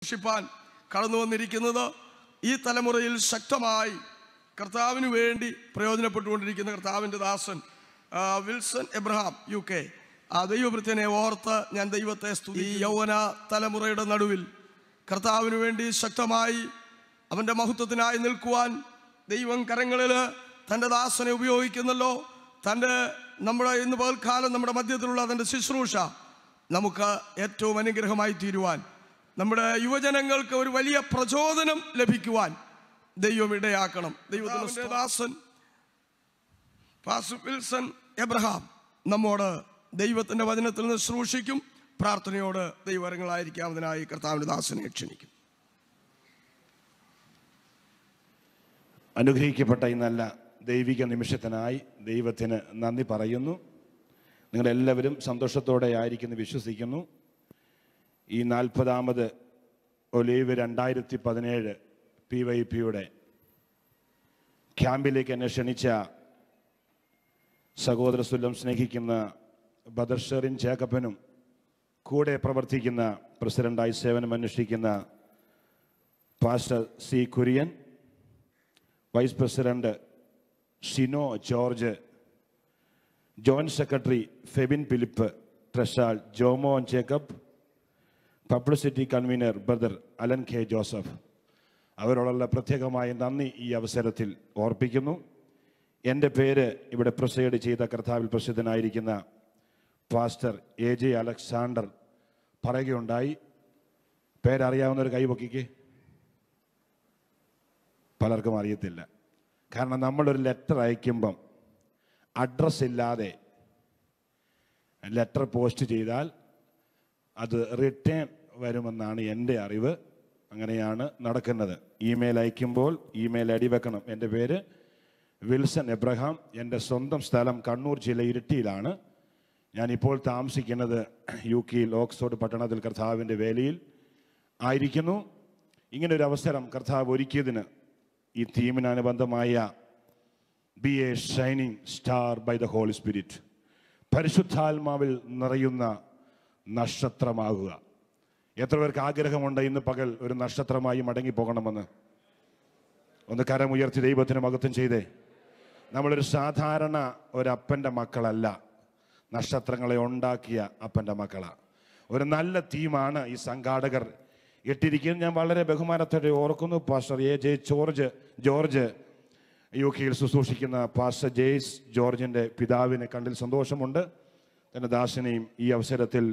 ഷിപ്പാൻ കടന്നു വന്നിരിക്കുന്നത് ഈ തലമുറയിൽ ശക്തമായി കർത്താവിന് വേണ്ടി പ്രയോജനപ്പെട്ടുകൊണ്ടിരിക്കുന്ന കർത്താവിൻ്റെ ദാസൻ ആ, വിൽസൺ എബ്രഹാം യു കെ ആ ദൈവഭൃത്യനെ ഓർത്ത് ഞാൻ ദൈവത്തെ സ്തുതി ഈ യൗവന തലമുറയുടെ നടുവിൽ കർത്താവിന് വേണ്ടി ശക്തമായി അവൻ്റെ മഹത്വത്തിനായി നിൽക്കുവാൻ ദൈവം കരങ്ങളിൽ തൻ്റെ ദാസനെ ഉപയോഗിക്കുന്നല്ലോ തൻ്റെ നമ്മുടെ ഇന്ന് പകൽക്കാലം നമ്മുടെ മധ്യത്തിലുള്ള തൻ്റെ ശുശ്രൂഷ നമുക്ക് ഏറ്റവും അനുഗ്രഹമായി തീരുവാൻ നമ്മുടെ യുവജനങ്ങൾക്ക് ഒരു വലിയ പ്രചോദനം ലഭിക്കുവാൻ ദൈവം ഇടയാക്കണം ദൈവത്തിന്റെ ദാസൻ പാസ്റ്റർ വിൽസൺ എബ്രഹാം നമ്മോട് ദൈവത്തിന്റെ വചനത്തിൽ നിന്ന് ശുശ്രൂഷിക്കും പ്രാർത്ഥനയോട് ദൈവരങ്ങളായിരിക്കാവുന്നതിനായി കർത്താവിന്റെ ദാസനെ ക്ഷണിക്കും അനുഗ്രഹിക്കപ്പെട്ട ഈ നല്ല ദൈവിക നിമിഷത്തിനായി ദൈവത്തിന് നന്ദി പറയുന്നു നിങ്ങളെല്ലാവരും സന്തോഷത്തോടെ ആയിരിക്കുന്നു വിശ്വസിക്കുന്നു ഈ നാൽപ്പതാമത് ഒലീവ് രണ്ടായിരത്തി പതിനേഴ് പി വൈ പിയുടെ ക്യാമ്പിലേക്ക് എന്നെ ക്ഷണിച്ച സഹോദര സുല്ലം സ്നേഹിക്കുന്ന ബദർഷറിൻ ജേക്കബനും കൂടെ പ്രവർത്തിക്കുന്ന പ്രസിഡന്റായി സേവനം അനുഷ്ഠിക്കുന്ന pastor C Kurian vice president Shino George joint secretary Febin Philip treasurer Jomon Jacob publicity convener brother Alan K Joseph അവരോടുള്ള പ്രത്യേകമായ നന്ദി ഈ അവസരത്തിൽ ഓർപ്പിക്കുന്നു എൻ്റെ പേര് ഇവിടെ പ്രൊസൈഡ് ചെയ്ത കർത്താവിൽ പ്രസിദ്ധനായിരിക്കുന്ന പാസ്റ്റർ എ ജെ അലക്സാണ്ടർ പറയുകയുണ്ടായി പേരറിയാവുന്നൊരു കൈപൊക്കിക്ക് പലർക്കും അറിയത്തില്ല കാരണം നമ്മളൊരു ലെറ്റർ അയക്കുമ്പം അഡ്രസ് ഇല്ലാതെ ലെറ്റർ പോസ്റ്റ് ചെയ്താൽ അത് റിട്ടേൺ വരുമെന്നാണ് എൻ്റെ അറിവ് അങ്ങനെയാണ് നടക്കുന്നത് ഇമെയിൽ അയക്കുമ്പോൾ ഇമെയിൽ അടി വെക്കണം എൻ്റെ പേര് വിൽസൺ എബ്രഹാം എൻ്റെ സ്വന്തം സ്ഥലം കണ്ണൂർ ജില്ല ഇരിട്ടിയിലാണ് ഞാനിപ്പോൾ താമസിക്കുന്നത് യു കെയിൽ ഓക്സ്ഫോർഡ് പട്ടണത്തിൽ കർത്താവിൻ്റെ വേലയിൽ ആയിരിക്കുന്നു ഇങ്ങനൊരു അവസരം കർത്താവ് ഒരുക്കിയതിന് ഈ തീമിനനുബന്ധമായ be a shining star by the holy spirit പരിശുദ്ധാത്മാവിൽ നിറയുന്ന നക്ഷത്രമാകുക എത്ര പേർക്ക് ആഗ്രഹമുണ്ട് ഇന്ന് പകൽ ഒരു നക്ഷത്രമായി മടങ്ങി പോകണമെന്ന് ഒന്ന് കരമുയർത്തി ദൈവത്തിന് മകത്വം ചെയ്തേ നമ്മളൊരു സാധാരണ ഒരപ്പൻ്റെ മക്കളല്ല നക്ഷത്രങ്ങളെ ഉണ്ടാക്കിയ അപ്പൻ്റെ മക്കളാണ് ഒരു നല്ല ടീമാണ് ഈ സംഘാടകർ ഇട്ടിരിക്കുന്നത് ഞാൻ വളരെ ബഹുമാനത്തോടെ ഓർക്കുന്നു pastor A J George George U കെയിൽ ശുശ്രൂഷിക്കുന്ന പാസ്റ്റർ ജെയ്സ് ജോർജിൻ്റെ പിതാവിന് കണ്ടിൽ സന്തോഷമുണ്ട് തൻ്റെ ദാസനെയും ഈ അവസരത്തിൽ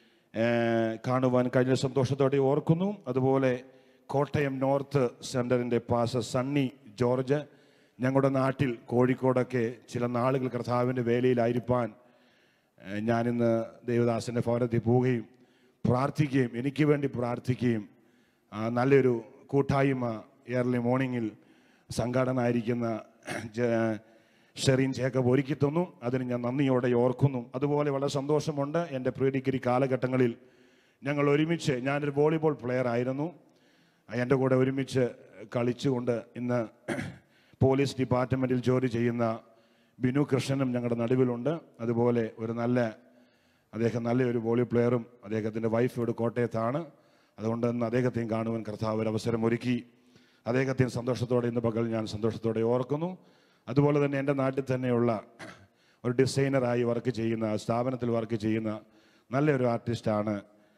ഏർ, കാണുവാൻ കഴിഞ്ഞ സന്തോഷത്തോടെ ഓർക്കുന്നു അതുപോലെ കോട്ടയം നോർത്ത് സെൻറ്ററിൻ്റെ പാസ്റ്റർ സണ്ണി ജോർജ് ഞങ്ങളുടെ നാട്ടിൽ കോഴിക്കോടൊക്കെ ചില നാളുകൾ കർത്താവിൻ്റെ വേലയിലായിരിക്കാൻ ഏഹ് ഞാനിന്ന് ദേവദാസൻ്റെ ഭവനത്തിൽ പോവുകയും പ്രാർത്ഥിക്കുകയും എനിക്ക് വേണ്ടി പ്രാർത്ഥിക്കുകയും ആ, നല്ലൊരു കൂട്ടായ്മ ഏർലി മോർണിംഗിൽ സംഘാടനായിരിക്കുന്ന ജ- ഷെറീൻ ജേക്കബ് ഒരുക്കി തന്നു അതിന് ഞാൻ നന്ദിയോടെ ഓർക്കുന്നു അതുപോലെ വളരെ സന്തോഷമുണ്ട് എൻ്റെ പ്രീ ഡിഗ്രി കാലഘട്ടങ്ങളിൽ ഞങ്ങൾ ഒരുമിച്ച് ഞാനൊരു വോളിബോൾ പ്ലെയർ ആയിരുന്നു എൻ്റെ കൂടെ ഒരുമിച്ച് കളിച്ചുകൊണ്ട് ഇന്ന് പോലീസ് ഡിപ്പാർട്ട്മെൻറ്റിൽ ജോലി ചെയ്യുന്ന ബിനു കൃഷ്ണനും ഞങ്ങളുടെ നടുവിലുണ്ട് അതുപോലെ ഒരു നല്ല അദ്ദേഹം നല്ലൊരു വോളി പ്ലെയറും അദ്ദേഹത്തിൻ്റെ വൈഫ് ഇവിടെ കോട്ടയത്താണ് അതുകൊണ്ട് ഇന്ന് അദ്ദേഹത്തെയും കാണുവാൻ കർത്താവ് ഒരു അവസരം ഒരുക്കി അദ്ദേഹത്തെയും സന്തോഷത്തോടെ ഇന്ന് പകൽ ഞാൻ സന്തോഷത്തോടെ ഓർക്കുന്നു അതുപോലെ തന്നെ എൻ്റെ നാട്ടിൽ തന്നെയുള്ള ഒരു ഡിസൈനറായി വർക്ക് ചെയ്യുന്ന സ്ഥാപനത്തിൽ വർക്ക് ചെയ്യുന്ന നല്ലൊരു ആർട്ടിസ്റ്റാണ്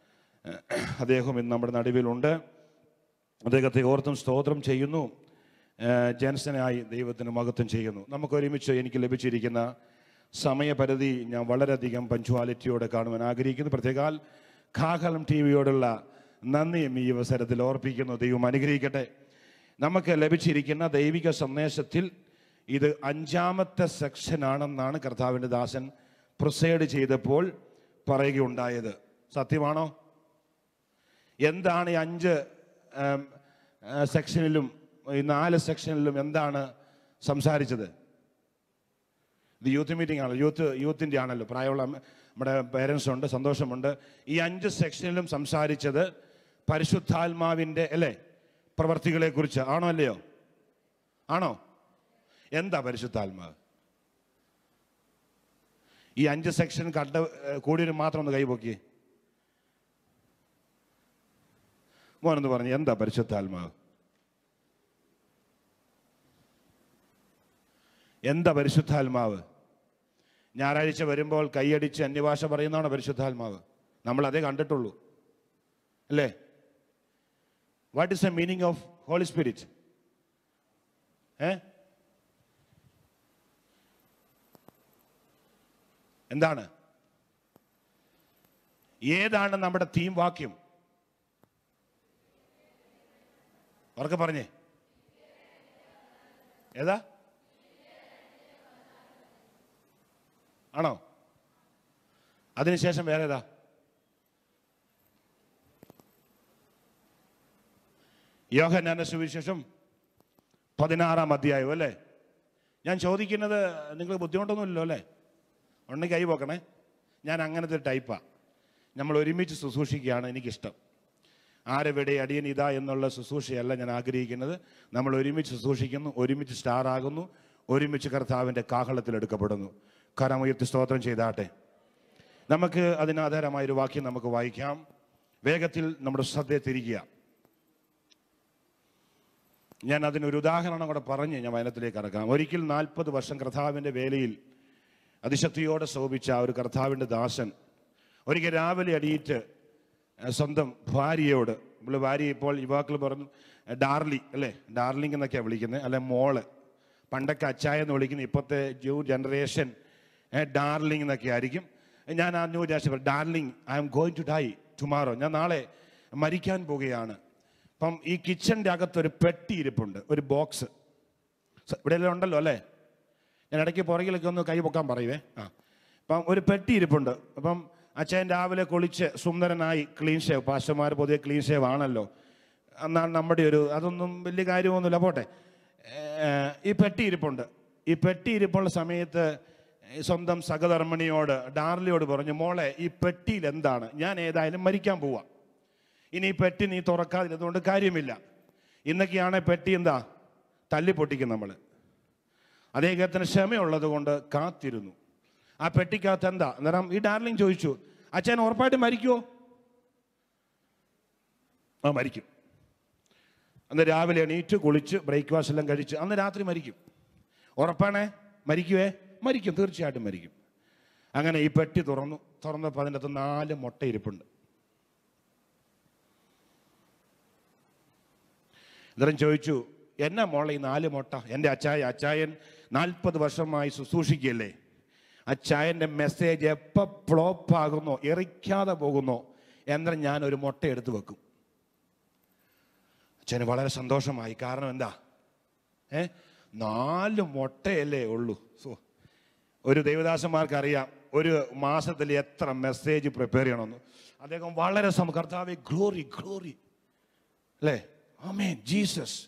അദ്ദേഹം ഇന്ന് നമ്മുടെ നടുവിലുണ്ട് അദ്ദേഹത്തെ ഓർത്തും സ്തോത്രം ചെയ്യുന്നു ഏഹ് ജെൻസനായി ദൈവത്തിന് മഹത്വം ചെയ്യുന്നു നമുക്ക് ഒരുമിച്ച് എനിക്ക് ലഭിച്ചിരിക്കുന്ന സമയപരിധി ഞാൻ വളരെയധികം പഞ്ച്വാലിറ്റിയോടെ കാണുവാൻ ആഗ്രഹിക്കുന്നു പ്രത്യേകാൽ കാഹളം ടി വിയോടുള്ള നന്ദിയും ഈ അവസരത്തിൽ ഓർപ്പിക്കുന്നു ദൈവം അനുഗ്രഹിക്കട്ടെ നമുക്ക് ലഭിച്ചിരിക്കുന്ന ദൈവിക സന്ദേശത്തിൽ ഇത് അഞ്ചാമത്തെ സെക്ഷനാണെന്നാണ് കർത്താവിൻ്റെ ദാസൻ പ്രൊസൈഡ് ചെയ്തപ്പോൾ പറയുകയുണ്ടായത് സത്യമാണോ എന്താണ് ഈ അഞ്ച് ഉം, ആ, സെക്ഷനിലും ഈ നാല് സെക്ഷനിലും എന്താണ് സംസാരിച്ചത് ഇത് യൂത്ത് മീറ്റിംഗ് ആണല്ലോ യൂത്ത് യൂത്തിൻ്റെ ആണല്ലോ പ്രായമുള്ള അമ്മ- നമ്മുടെ പേരൻസ് ഉണ്ട് സന്തോഷമുണ്ട് ഈ അഞ്ച് സെക്ഷനിലും സംസാരിച്ചത് പരിശുദ്ധാത്മാവിൻ്റെ അല്ലേ പ്രവർത്തികളെ കുറിച്ച് ആണോ അല്ലയോ ആണോ എന്താ പരിശുദ്ധാത്മാവ് ഈ അഞ്ച് സെക്ഷൻ കണ്ട കൂടിയൊരു മാത്രം ഒന്ന് കൈപൊക്കി മോനെന്ന് പറഞ്ഞു എന്താ പരിശുദ്ധാത്മാവ് എന്താ പരിശുദ്ധാത്മാവ് ഞായറാഴ്ച വരുമ്പോൾ കൈയടിച്ച് അന്യഭാഷ പറയുന്നതാണ് പരിശുദ്ധാത്മാവ് നമ്മൾ അതേ കണ്ടിട്ടുള്ളൂ അല്ലേ what is the meaning of holy spirit ഏ എന്താണ് ഏതാണ് നമ്മുടെ തീം വാക്യം ഉറക്കെ പറഞ്ഞേ ഏതാ ആണോ അതിനുശേഷം വേറെ ഏതാ യോഹന്നാന സുവിശേഷം പതിനാറാം അധ്യായം അല്ലേ ഞാൻ ചോദിക്കുന്നത് നിങ്ങൾ ബുദ്ധിമുട്ടൊന്നുമില്ലല്ലോ അല്ലേ ഉണ്ടെങ്കിൽ കൈ പോക്കണേ ഞാൻ അങ്ങനത്തെ ടൈപ്പാ നമ്മൾ ഒരുമിച്ച് ശുശ്രൂഷിക്കുകയാണ് എനിക്കിഷ്ടം ആരെവിടെ അടിയൻ ഇതാ എന്നുള്ള ശുശ്രൂഷയല്ല ഞാൻ ആഗ്രഹിക്കുന്നത് നമ്മൾ ഒരുമിച്ച് ശുശ്രൂഷിക്കുന്നു ഒരുമിച്ച് സ്റ്റാർ ആകുന്നു ഒരുമിച്ച് കർത്താവിൻ്റെ കാഹളത്തിൽ എടുക്കപ്പെടുന്നു കരമുയർത്തി സ്തോത്രം ചെയ്താട്ടെ നമുക്ക് അതിനാധാരമായൊരു വാക്യം നമുക്ക് വായിക്കാം വേഗത്തിൽ നമ്മുടെ ശ്രദ്ധയെ തിരിക്കുക ഞാൻ അതിനൊരു ഉദാഹരണം കൂടെ പറഞ്ഞ് ഞാൻ വയനത്തിലേക്ക് കടക്കാം ഒരിക്കൽ നാൽപ്പത് വർഷം കർത്താവിൻ്റെ വേലയിൽ അതിശക്തിയോടെ ശോഭിച്ച ആ ഒരു കർത്താവിൻ്റെ ദാസൻ ഒരിക്കൽ രാവിലെ അടിയിട്ട് ഏഹ്, സ്വന്തം ഭാര്യയോട് നമ്മൾ ഭാര്യ ഇപ്പോൾ യുവാക്കൾ പറഞ്ഞു ഏഹ്, ഡാർലി അല്ലേ ഡാർലിംഗ് എന്നൊക്കെയാണ് വിളിക്കുന്നത് അല്ലെ മോള് പണ്ടൊക്കെ അച്ചായ എന്ന് വിളിക്കുന്ന ഇപ്പോഴത്തെ ന്യൂ ജനറേഷൻ ഡാർലിംഗ് എന്നൊക്കെ ആയിരിക്കും ഞാൻ ആ new generation darling I'm going to die tomorrow ഞാൻ നാളെ മരിക്കാൻ പോവുകയാണ് അപ്പം ഈ കിച്ചൻ്റെ അകത്തൊരു പെട്ടി ഇരിപ്പുണ്ട് ഒരു ബോക്സ് ഇവിടെ എല്ലാം ഉണ്ടല്ലോ അല്ലേ ഞാൻ ഇടയ്ക്ക് പുറകിലൊക്കെ ഒന്ന് കൈ പൊക്കാൻ പറയുവേ ആ അപ്പം ഒരു പെട്ടി ഇരിപ്പുണ്ട് അപ്പം അച്ഛൻ രാവിലെ കുളിച്ച് സുന്ദരനായി ക്ലീൻ ഷേവ് പാസ്റ്റർമാർ പൊതുവെ ക്ലീൻ ഷേവ് ആണല്ലോ എന്നാണ് നമ്മുടെ ഒരു അതൊന്നും വലിയ കാര്യമൊന്നുമില്ല പോട്ടെ ഏർ, ഈ പെട്ടി ഇരിപ്പുണ്ട് ഈ പെട്ടി ഇരിപ്പുള്ള സമയത്ത് ഈ സ്വന്തം സഹധർമ്മിണിയോട് ഡാർലിയോട് പറഞ്ഞു മോളെ ഈ പെട്ടിയിൽ എന്താണ് ഞാൻ ഏതായാലും മരിക്കാൻ പോവാം ഇനി ഈ പെട്ടി നീ തുറക്കാതിരുന്നുകൊണ്ട് കാര്യമില്ല ഇന്നൊക്കെയാണ് പെട്ടി എന്താ തല്ലി പൊട്ടിക്കും നമ്മൾ അദ്ദേഹത്തിന് ക്ഷമയുള്ളത് കൊണ്ട് കാത്തിരുന്നു ആ പെട്ടിക്കകത്ത് എന്താ അന്നേരം ഈ ഡാർലിംഗ് ചോദിച്ചു അച്ഛൻ ഉറപ്പായിട്ട് മരിക്കുമോ ആ മരിക്കും അന്ന് രാവിലെ എണീറ്റ് കുളിച്ച് ബ്രേക്ക്ഫാസ്റ്റ് എല്ലാം കഴിച്ച് അന്ന് രാത്രി മരിക്കും ഉറപ്പാണേ മരിക്കുവേ മരിക്കും തീർച്ചയായിട്ടും മരിക്കും അങ്ങനെ ഈ പെട്ടി തുറന്നു തുറന്നപ്പോൾ അതിൻ്റെ അകത്ത് നാല് മുട്ട ഇരിപ്പുണ്ട് ഇതരം ചോദിച്ചു എന്നാ മോളെ ഈ നാല് മുട്ട എൻ്റെ അച്ചായ അച്ചായൻ നാൽപ്പത് വർഷമായി ശുശ്രൂഷിക്കുകയല്ലേ അച്ചായൻ്റെ മെസ്സേജ് എപ്പോൾ ഫ്ലോപ്പ് ആകുന്നോ എറിക്കാതെ പോകുന്നോ എന്നേരം ഞാൻ ഒരു മുട്ട എടുത്ത് വെക്കും അച്ഛന് വളരെ സന്തോഷമായി കാരണം എന്താ ഏ നാല് മുട്ടയല്ലേ ഉള്ളൂ സോ ഒരു ദേവദാസന്മാർക്ക് അറിയാം ഒരു മാസത്തിൽ എത്ര മെസ്സേജ് പ്രിപ്പയർ ചെയ്യണമെന്ന് അദ്ദേഹം വളരെ സം കർത്താവെ ഗ്ലോറി ഗ്ലോറി അല്ലേ ആമേൻ ജീസസ്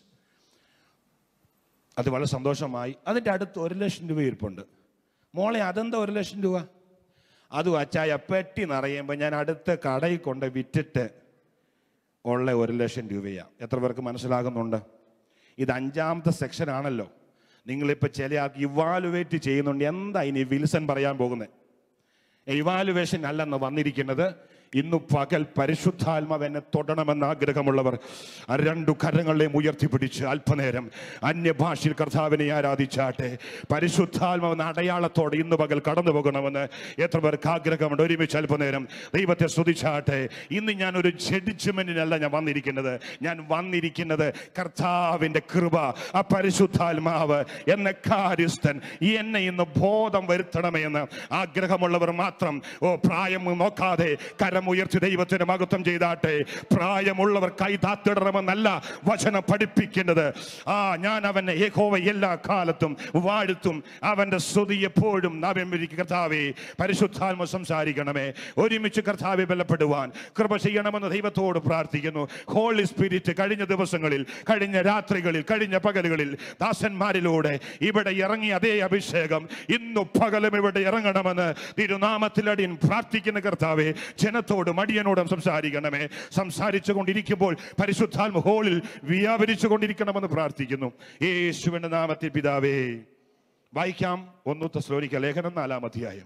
അത് വളരെ സന്തോഷമായി അതിൻ്റെ അടുത്ത് ഒരു ലക്ഷം രൂപ ഇരിപ്പുണ്ട് മോളെ അതെന്താ ഒരു ലക്ഷം രൂപ അതും അച്ചായ പെട്ടി നിറയുമ്പോൾ ഞാൻ അടുത്ത കടയിൽ കൊണ്ട് വിറ്റിട്ട് ഉള്ള ഒരു ലക്ഷം രൂപയാണ് എത്ര പേർക്ക് മനസ്സിലാകുന്നുണ്ട് ഇത് അഞ്ചാമത്തെ സെക്ഷൻ ആണല്ലോ നിങ്ങളിപ്പോൾ ചില ആൾക്ക് ഇവാലുവേറ്റ് ചെയ്യുന്നുണ്ട് എന്താ ഇനി വിൽസൺ പറയാൻ പോകുന്നത് ഇവാലുവേഷൻ അല്ലെന്ന് വന്നിരിക്കുന്നത് ഇന്നു പകൽ പരിശുദ്ധാത്മാവ് എന്നെ തൊടണമെന്ന് ആഗ്രഹമുള്ളവർ ആ രണ്ടു കരങ്ങളെയും ഉയർത്തിപ്പിടിച്ച് അല്പനേരം അന്യഭാഷയിൽ കർത്താവിനെ ആരാധിച്ചാട്ടെ പരിശുദ്ധാത്മാവെന്ന അടയാളത്തോടെ ഇന്ന് പകൽ കടന്നു പോകണമെന്ന് എത്ര പേർക്ക് ആഗ്രഹമുണ്ട് ഒരുമിച്ച് അല്പനേരം ദൈവത്തെ സ്തുതിച്ചാട്ടെ ഇന്ന് ഞാൻ ഒരു ജഡ്ജ്മെന്റിനല്ല ഞാൻ വന്നിരിക്കുന്നത് ഞാൻ വന്നിരിക്കുന്നത് കർത്താവിന്റെ കൃപ ആ പരിശുദ്ധാത്മാവ് എന്ന കാര്യസ്ഥൻ ഈ എന്നെ ഇന്ന് ബോധം വരുത്തണമേ എന്ന് ആഗ്രഹമുള്ളവർ മാത്രം ഓ പ്രായം നോക്കാതെ കരമുയർത്തി ദൈവത്തിന് മഹത്വം ചെയ്താട്ടെ പ്രായമുള്ളവർ കൈതാത്തിടണമെന്നല്ല വചനം പഠിപ്പിക്കുന്നത് ആ ഞാൻ അവനെ യഹോവ എല്ലാ കാലത്തും വാഴ്ത്തും അവന്റെ സ്തുതി എപ്പോഴും നവംബരിക്ക് കർത്താവെ പരിശുദ്ധാത്മ സംസാരിക്കണമേ ഒരുമിച്ച് കർത്താവെ ബലപ്പെടുവാൻ കൃപ ചെയ്യണമെന്ന് ദൈവത്തോട് പ്രാർത്ഥിക്കുന്നു ഹോളി സ്പിരിറ്റ് കഴിഞ്ഞ ദിവസങ്ങളിൽ കഴിഞ്ഞ രാത്രികളിൽ കഴിഞ്ഞ പകലുകളിൽ ദാസന്മാരിലൂടെ ഇവിടെ ഇറങ്ങിയ അതേ അഭിഷേകം ഇന്നു പകലും ഇവിടെ ഇറങ്ങണമെന്ന് തിരുനാമത്തിലടിയൻ പ്രാർത്ഥിക്കുന്ന കർത്താവെ ജനത്തോടും അടിയനോടും സംസാരിക്കണമേ സംസാരിച്ചു കൊണ്ടിരിക്കുമ്പോൾ പരിശുദ്ധാത്മ ഹോളിൽ വ്യാപരിച്ചു കൊണ്ടിരിക്കണമെന്ന് പ്രാർത്ഥിക്കുന്നു യേശുവിന്റെ നാമത്തിൽ പിതാവേ വായിക്കാം ഒന്ന് തെസ്സലോനിക്ക ലേഖനം നാലാം അധ്യായം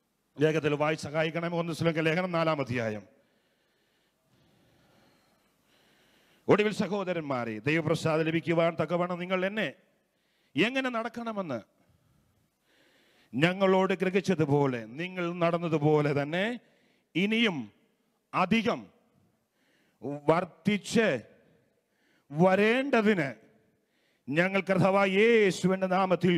ലേഖനത്തിൽ വായിച്ച് സഹായിക്കണമേ ഒന്ന് തെസ്സലോനിക്ക ലേഖനം നാലാം അധ്യായം ഒടുവിൽ സഹോദരന്മാരെ ദൈവപ്രസാദം ലഭിക്കുവാൻ തക്കവണ്ണം നിങ്ങൾ എന്നെ എങ്ങനെ നടക്കണമെന്ന് ഞങ്ങളോട് ഗ്രഹിച്ചതുപോലെ നിങ്ങൾ നടന്നതുപോലെ തന്നെ ഇനിയും അധികം വർദ്ധിച്ച് വരേണ്ടതിന് ഞങ്ങൾ കർത്താവായ യേശുവിൻ്റെ നാമത്തിൽ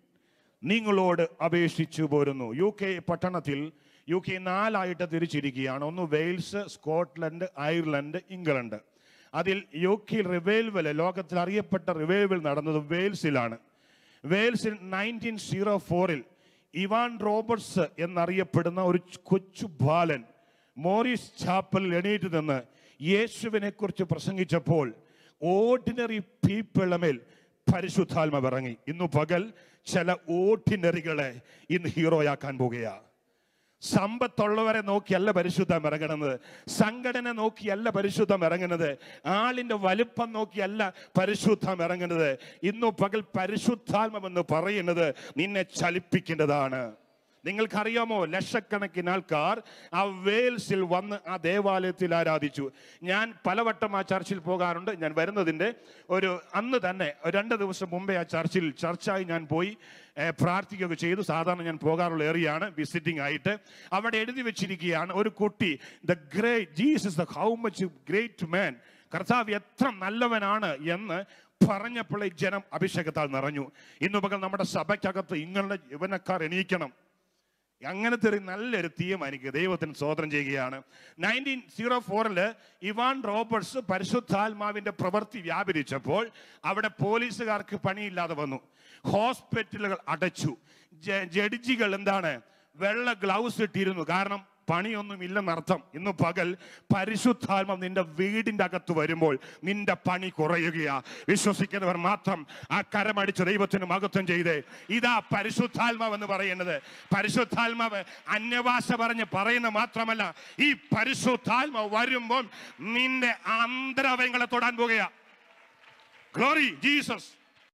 നിങ്ങളോട് അപേക്ഷിച്ചു പോരുന്നു യു കെ പട്ടണത്തിൽ യു കെ നാലായിട്ട് തിരിച്ചിരിക്കുകയാണ് ഒന്ന് വെയിൽസ് സ്കോട്ട്ലൻഡ് അയർലൻഡ് ഇംഗ്ലണ്ട് അതിൽ യു കെ റിവൈവൽ ലോകത്തിൽ അറിയപ്പെട്ട റിവൈവൽ നടന്നത് വെയിൽസിലാണ് വെയിൽസിൽ നയൻറ്റീൻ സീറോ ഫോറിൽ ഇവാൻ റോബർട്സ് എന്നറിയപ്പെടുന്ന ഒരു കൊച്ചു ബാലൻ മോറിസ് ചാപ്പലിൽ എണീറ്റ് നിന്ന് യേശുവിനെ കുറിച്ച് പ്രസംഗിച്ചപ്പോൾ ഓർഡിനറി പീപ്പിളുടെ മേൽ പരിശുദ്ധാത്മ ഇറങ്ങി ഇന്നു പകൽ ചില ഓർഡിനറികളെ ഇന്ന് ഹീറോയാക്കാൻ പോകുകയാണ് സമ്പത്തുള്ളവരെ നോക്കിയല്ല പരിശുദ്ധം ഇറങ്ങുന്നത് സംഘടന നോക്കിയല്ല പരിശുദ്ധം ഇറങ്ങുന്നത് ആളിന്റെ വലുപ്പം നോക്കിയല്ല പരിശുദ്ധം ഇറങ്ങുന്നത് ഇന്നു പകൽ പരിശുദ്ധാത്മം എന്ന് പറയുന്നത് നിന്നെ ചലിപ്പിക്കേണ്ടതാണ് നിങ്ങൾക്കറിയാമോ ലക്ഷക്കണക്കിന് ആൾക്കാർ ആ വേൽസിൽ വന്ന് ആ ദേവാലയത്തിൽ ആരാധിച്ചു ഞാൻ പലവട്ടം ആ ചർച്ചിൽ പോകാറുണ്ട് ഞാൻ വരുന്നതിൻ്റെ ഒരു അന്ന് തന്നെ ഒരു രണ്ട് ദിവസം മുമ്പേ ആ ചർച്ചിൽ ചർച്ചായി ഞാൻ പോയി ഏഹ്, പ്രാർത്ഥിക്കുകയൊക്കെ ചെയ്തു സാധാരണ ഞാൻ പോകാറുള്ള ഏറിയാണ് വിസിറ്റിംഗ് ആയിട്ട് അവിടെ എഴുതി വെച്ചിരിക്കുകയാണ് ഒരു കുട്ടി the great Jesus the how much great man കർത്താവ് എത്ര നല്ലവനാണ് എന്ന് പറഞ്ഞപ്പോൾ ഈ ജനം അഭിഷേകത്താൽ നിറഞ്ഞു ഇന്നു പകൽ നമ്മുടെ സഭയ്ക്കകത്ത് ഇങ്ങനെ യവനക്കാർ എണീക്കണം അങ്ങനത്തെ ഒരു നല്ലൊരു തീം എനിക്ക് ദൈവത്തിന് സ്വോത്രം ചെയ്യുകയാണ് നയൻറ്റീൻ സീറോ ഫോറില് ഇവാൻ റോബർട്സ് പരിശുദ്ധാത്മാവിന്റെ പ്രവൃത്തി വ്യാപരിച്ചപ്പോൾ അവിടെ പോലീസുകാർക്ക് പണിയില്ലാതെ വന്നു ഹോസ്പിറ്റലുകൾ അടച്ചു ജ- ജഡ്ജികൾ എന്താണ് വെള്ള ഗ്ലൗസ് ഇട്ടിരുന്നു കാരണം പണിയൊന്നും ഇല്ലെന്നർത്ഥം ഇന്ന് പകൽ പരിശുദ്ധാത്മം നിന്റെ വീടിന്റെ അകത്ത് വരുമ്പോൾ നിന്റെ പണി കുറയുകയാ വിശ്വസിക്കുന്നവർ മാത്രം ആ കരമടിച്ച ദൈവത്തിന് മഹത്വം ചെയ്തേ ഇതാ പരിശുദ്ധാത്മാവ് എന്ന് പറയുന്നത് പരിശുദ്ധാത്മാവ് അന്യഭാഷ പറഞ്ഞ് പറയുന്ന മാത്രമല്ല ഈ പരിശുദ്ധാത്മാവ് വരുമ്പോൾ നിന്റെ അന്തരവയങ്ങളെ തൊടാൻ പോകുകയാ ഗ്ലോറി ജീസസ്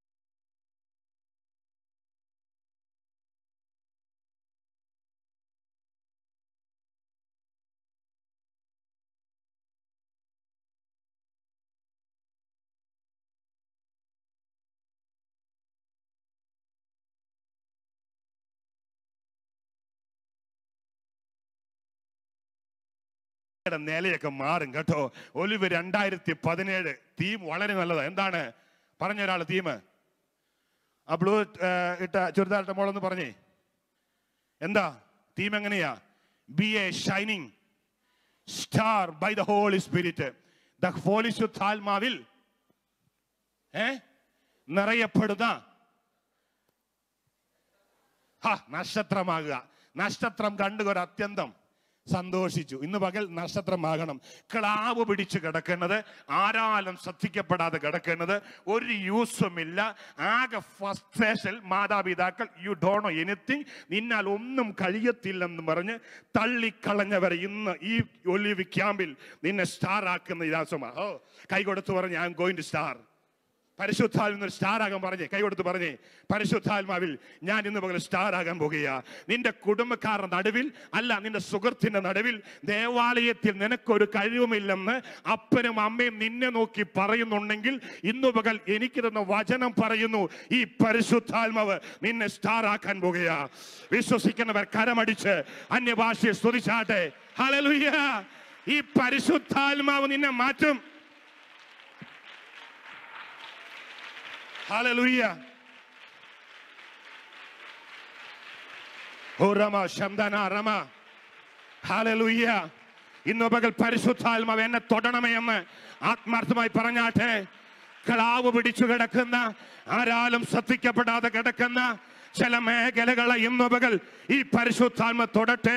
യുടെ നിലയൊക്കെ മാറും കേട്ടോ ഒലിവ് രണ്ടായിരത്തി പതിനേഴ് തീം വളരെ നല്ലതാ എന്താണ് പറഞ്ഞ ഒരാൾ തീം ആ ബ്ലൂ ഇട്ട ചുരിദാറിട്ട മോളൊന്ന് പറഞ്ഞേ എന്താ തീം എങ്ങനെയാ be a shining star by the holy spirit the ഹോളിശുദ്ധാത്മാവിൽ ഏ നിറയപ്പെടുന്ന ഹ, നക്ഷത്രമാകുക നക്ഷത്രം കണ്ടു ഒരു അത്യന്തം സന്തോഷിച്ചു ഇന്ന് പകൽ നക്ഷത്രമാകണം ക്ലാവ് പിടിച്ച് കിടക്കുന്നത് ആരാലും ശ്രദ്ധിക്കപ്പെടാതെ കിടക്കുന്നത് ഒരു യൂസുമില്ല ആകെ ഫസ്ട്രേഷൻ മാതാപിതാക്കൾ യു ഡോണോ എനിത്തിങ് നിന്നാൽ ഒന്നും കഴിയത്തില്ലെന്ന് പറഞ്ഞ് തള്ളിക്കളഞ്ഞവർ ഇന്ന് ഈ ഒലിവ് ക്യാമ്പിൽ നിന്നെ സ്റ്റാർ ആക്കുന്ന ഇതാസമാ ഓ കൈ കൊടുത്തു പറഞ്ഞ് I'm going to star പരിശുദ്ധാത്മ സ്റ്റാർ ആകാൻ പറഞ്ഞേ കൈ കൊടുത്ത് പറഞ്ഞേ പരിശുദ്ധാത്മാവിൽ ഞാൻ ഇന്ന് പകൽ സ്റ്റാർ ആകാൻ പോകുകയാ നിന്റെ കുടുംബക്കാരുടെ നടുവിൽ അല്ല നിന്റെ സുഹൃത്തിന്റെ നടുവിൽ ദേവാലയത്തിൽ നിനക്കൊരു കഴിവുമില്ലെന്ന് അപ്പനും അമ്മയും നിന്നെ നോക്കി പറയുന്നുണ്ടെങ്കിൽ ഇന്നു പകൽ എനിക്ക് തന്ന വചനം പറയുന്നു ഈ പരിശുദ്ധാത്മാവ് നിന്നെ സ്റ്റാർ ആക്കാൻ പോകുകയാ വിശ്വസിക്കുന്നവർ കരമടിച്ച് അന്യഭാഷയെ സ്തുതിച്ചാട്ടെ ഹല്ലേലൂയ ഈ പരിശുദ്ധാത്മാവ് നിന്നെ മാറ്റും Hallelujah. ഓ രമ ശബ്ദന രമ ഹാലലൂയ ഇന്ന് പകൽ പരിശുദ്ധാത്മാവ് എന്നെ തൊടണമേ എന്ന് ആത്മാർത്ഥമായി പറഞ്ഞാട്ടെ ക്ലാവ് പിടിച്ചു കിടക്കുന്ന ആരാലും ശ്രദ്ധിക്കപ്പെടാതെ കിടക്കുന്ന ചില മേഖലകളെ ഇന്ന് പകൽ ഈ പരിശുദ്ധാത്മ തൊടട്ടെ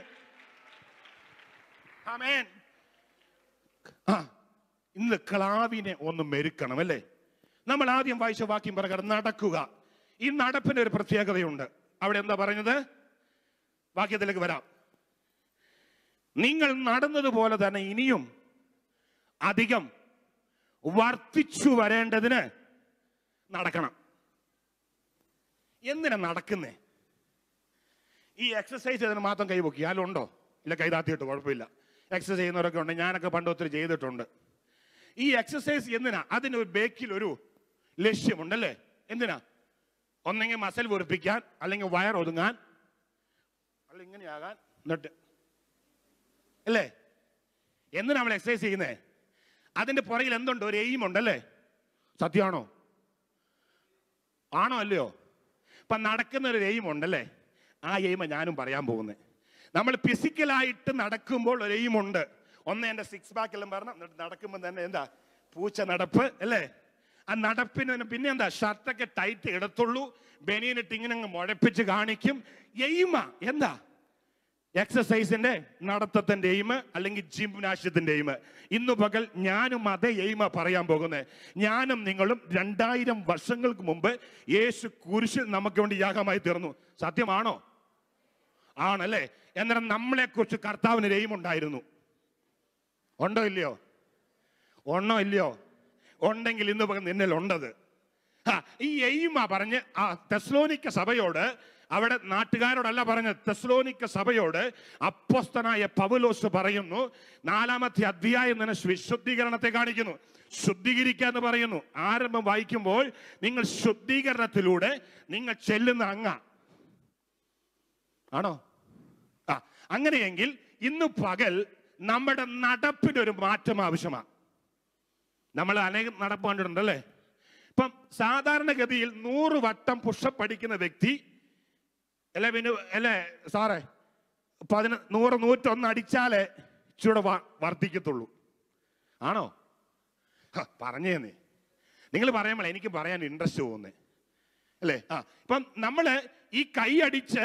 ആമേൻ ആ ഇന്ന് ക്ലാവിനെ ഒന്ന് മെരുക്കണം അല്ലേ നമ്മൾ ആദ്യം വായിച്ച വാക്യം പ്രകാരം നടക്കുക ഈ നടപ്പിന് ഒരു പ്രത്യേകതയുണ്ട് അവിടെ എന്താ പറഞ്ഞത് വാക്യത്തിലേക്ക് വരാം നിങ്ങൾ നടന്നതുപോലെ തന്നെ ഇനിയും അധികം വർദ്ധിച്ചു വരേണ്ടതിന് നടക്കണം എന്തിനാ നടക്കുന്നേ ഈ എക്സസൈസ് ചെയ്തതിന് മാത്രം കൈപൊക്കി ആരും ഉണ്ടോ ഇല്ല കൈതാത്തിയിട്ട് കുഴപ്പമില്ല എക്സസൈസ് ചെയ്യുന്നവരൊക്കെ ഉണ്ട് ഞാനൊക്കെ പണ്ട് ഒത്തിരി ചെയ്തിട്ടുണ്ട് ഈ എക്സസൈസ് എന്തിനാ അതിന് ഒരു ബേക്കിൽ ഒരു ലക്ഷ്യമുണ്ടല്ലേ എന്തിനാ ഒന്നെങ്കിൽ മസൽ വീർപ്പിക്കാൻ അല്ലെങ്കിൽ വയർ ഒതുങ്ങാൻ അല്ലെങ്കിൽ ഇങ്ങനെയാകാൻ എന്നിട്ട് അല്ലേ എന്തിനാ നമ്മൾ എക്സസൈസ് ചെയ്യുന്നേ അതിന്റെ പുറകിൽ എന്തുണ്ട് ഒരു എയിം ഉണ്ടല്ലേ സത്യമാണോ ആണോ അല്ലയോ ഇപ്പൊ നടക്കുന്ന ഒരു എയിം ഉണ്ടല്ലേ ആ എയിമ ഞാനും പറയാൻ പോകുന്നത് നമ്മൾ ഫിസിക്കലായിട്ട് നടക്കുമ്പോൾ ഒരു എയിം ഉണ്ട് ഒന്ന് എന്റെ സിക്സ് പാക്ക് എല്ലാം പറഞ്ഞ എന്നിട്ട് നടക്കുമ്പോൾ തന്നെ എന്താ പൂച്ച നടപ്പ് അല്ലേ ആ നടപ്പിന് പിന്നെ- പിന്നെ എന്താ ഷർട്ടൊക്കെ ടൈറ്റ് ഇടത്തുള്ളൂ ബനിയനിട്ട് ഇങ്ങനെ അങ്ങ് മുഴപ്പിച്ച് കാണിക്കും എയിമ എന്താ എക്സസൈസിന്റെ നടത്തത്തിന്റെ എയിം അല്ലെങ്കിൽ ജിംനാഷ്യത്തിന്റെ എയിം ഇന്നു പകൽ ഞാനും അതേ എയിമ പറയാൻ പോകുന്നത് ഞാനും നിങ്ങളും രണ്ടായിരം വർഷങ്ങൾക്ക് മുമ്പ് യേശു കുരിശിൽ നമുക്ക് വേണ്ടി യാഗമായി തീർന്നു സത്യമാണോ ആണല്ലേ എന്നാൽ നമ്മളെ കുറിച്ച് കർത്താവിന് ഒരു എയിം ഉണ്ടായിരുന്നു ഉണ്ടോ ഇല്ലയോ ഉണ്ടോ ഇല്ലയോ ഉണ്ടെങ്കിൽ ഇന്ന് പകൽ നിന്നിൽ ഉണ്ടത് ആ, ഈ എയിമ പറഞ്ഞ് ആ തെസ്ലോനിക്ക സഭയോട് അവിടെ നാട്ടുകാരോടല്ല പറഞ്ഞ തെസ്ലോനിക്ക സഭയോട് അപ്പോസ്തനായ പൗലോസ് പറയുന്നു നാലാമത്തെ അധ്യായം തന്നെ വിശുദ്ധീകരണത്തെ കാണിക്കുന്നു ശുദ്ധീകരിക്കുക എന്ന് പറയുന്നു ആരംഭം വായിക്കുമ്പോൾ നിങ്ങൾ ശുദ്ധീകരണത്തിലൂടെ നിങ്ങൾ ചെല്ലുന്ന അങ്ങ ആണോ ആ അങ്ങനെയെങ്കിൽ ഇന്ന് പകൽ നമ്മുടെ നടപ്പിനൊരു മാറ്റം ആവശ്യമാണ് നമ്മൾ അനേകം നടപ്പ് കണ്ടിട്ടുണ്ടല്ലേ ഇപ്പം സാധാരണഗതിയിൽ നൂറ് വട്ടം പുഷപ്പ് പഠിക്കുന്ന വ്യക്തി അല്ലെ പിന്നെ അല്ലേ സാറേ പതിന നൂറ് നൂറ്റൊന്ന് അടിച്ചാലേ ഇച്ചിരി വർദ്ധിക്കത്തുള്ളൂ ആണോ ഹ, പറഞ്ഞേ നീ നിങ്ങൾ പറയുമ്പോൾ എനിക്ക് പറയാൻ ഇൻട്രസ്റ്റ് തോന്നുന്നേ അല്ലേ ആ ഇപ്പം നമ്മള് ഈ കൈ അടിച്ച്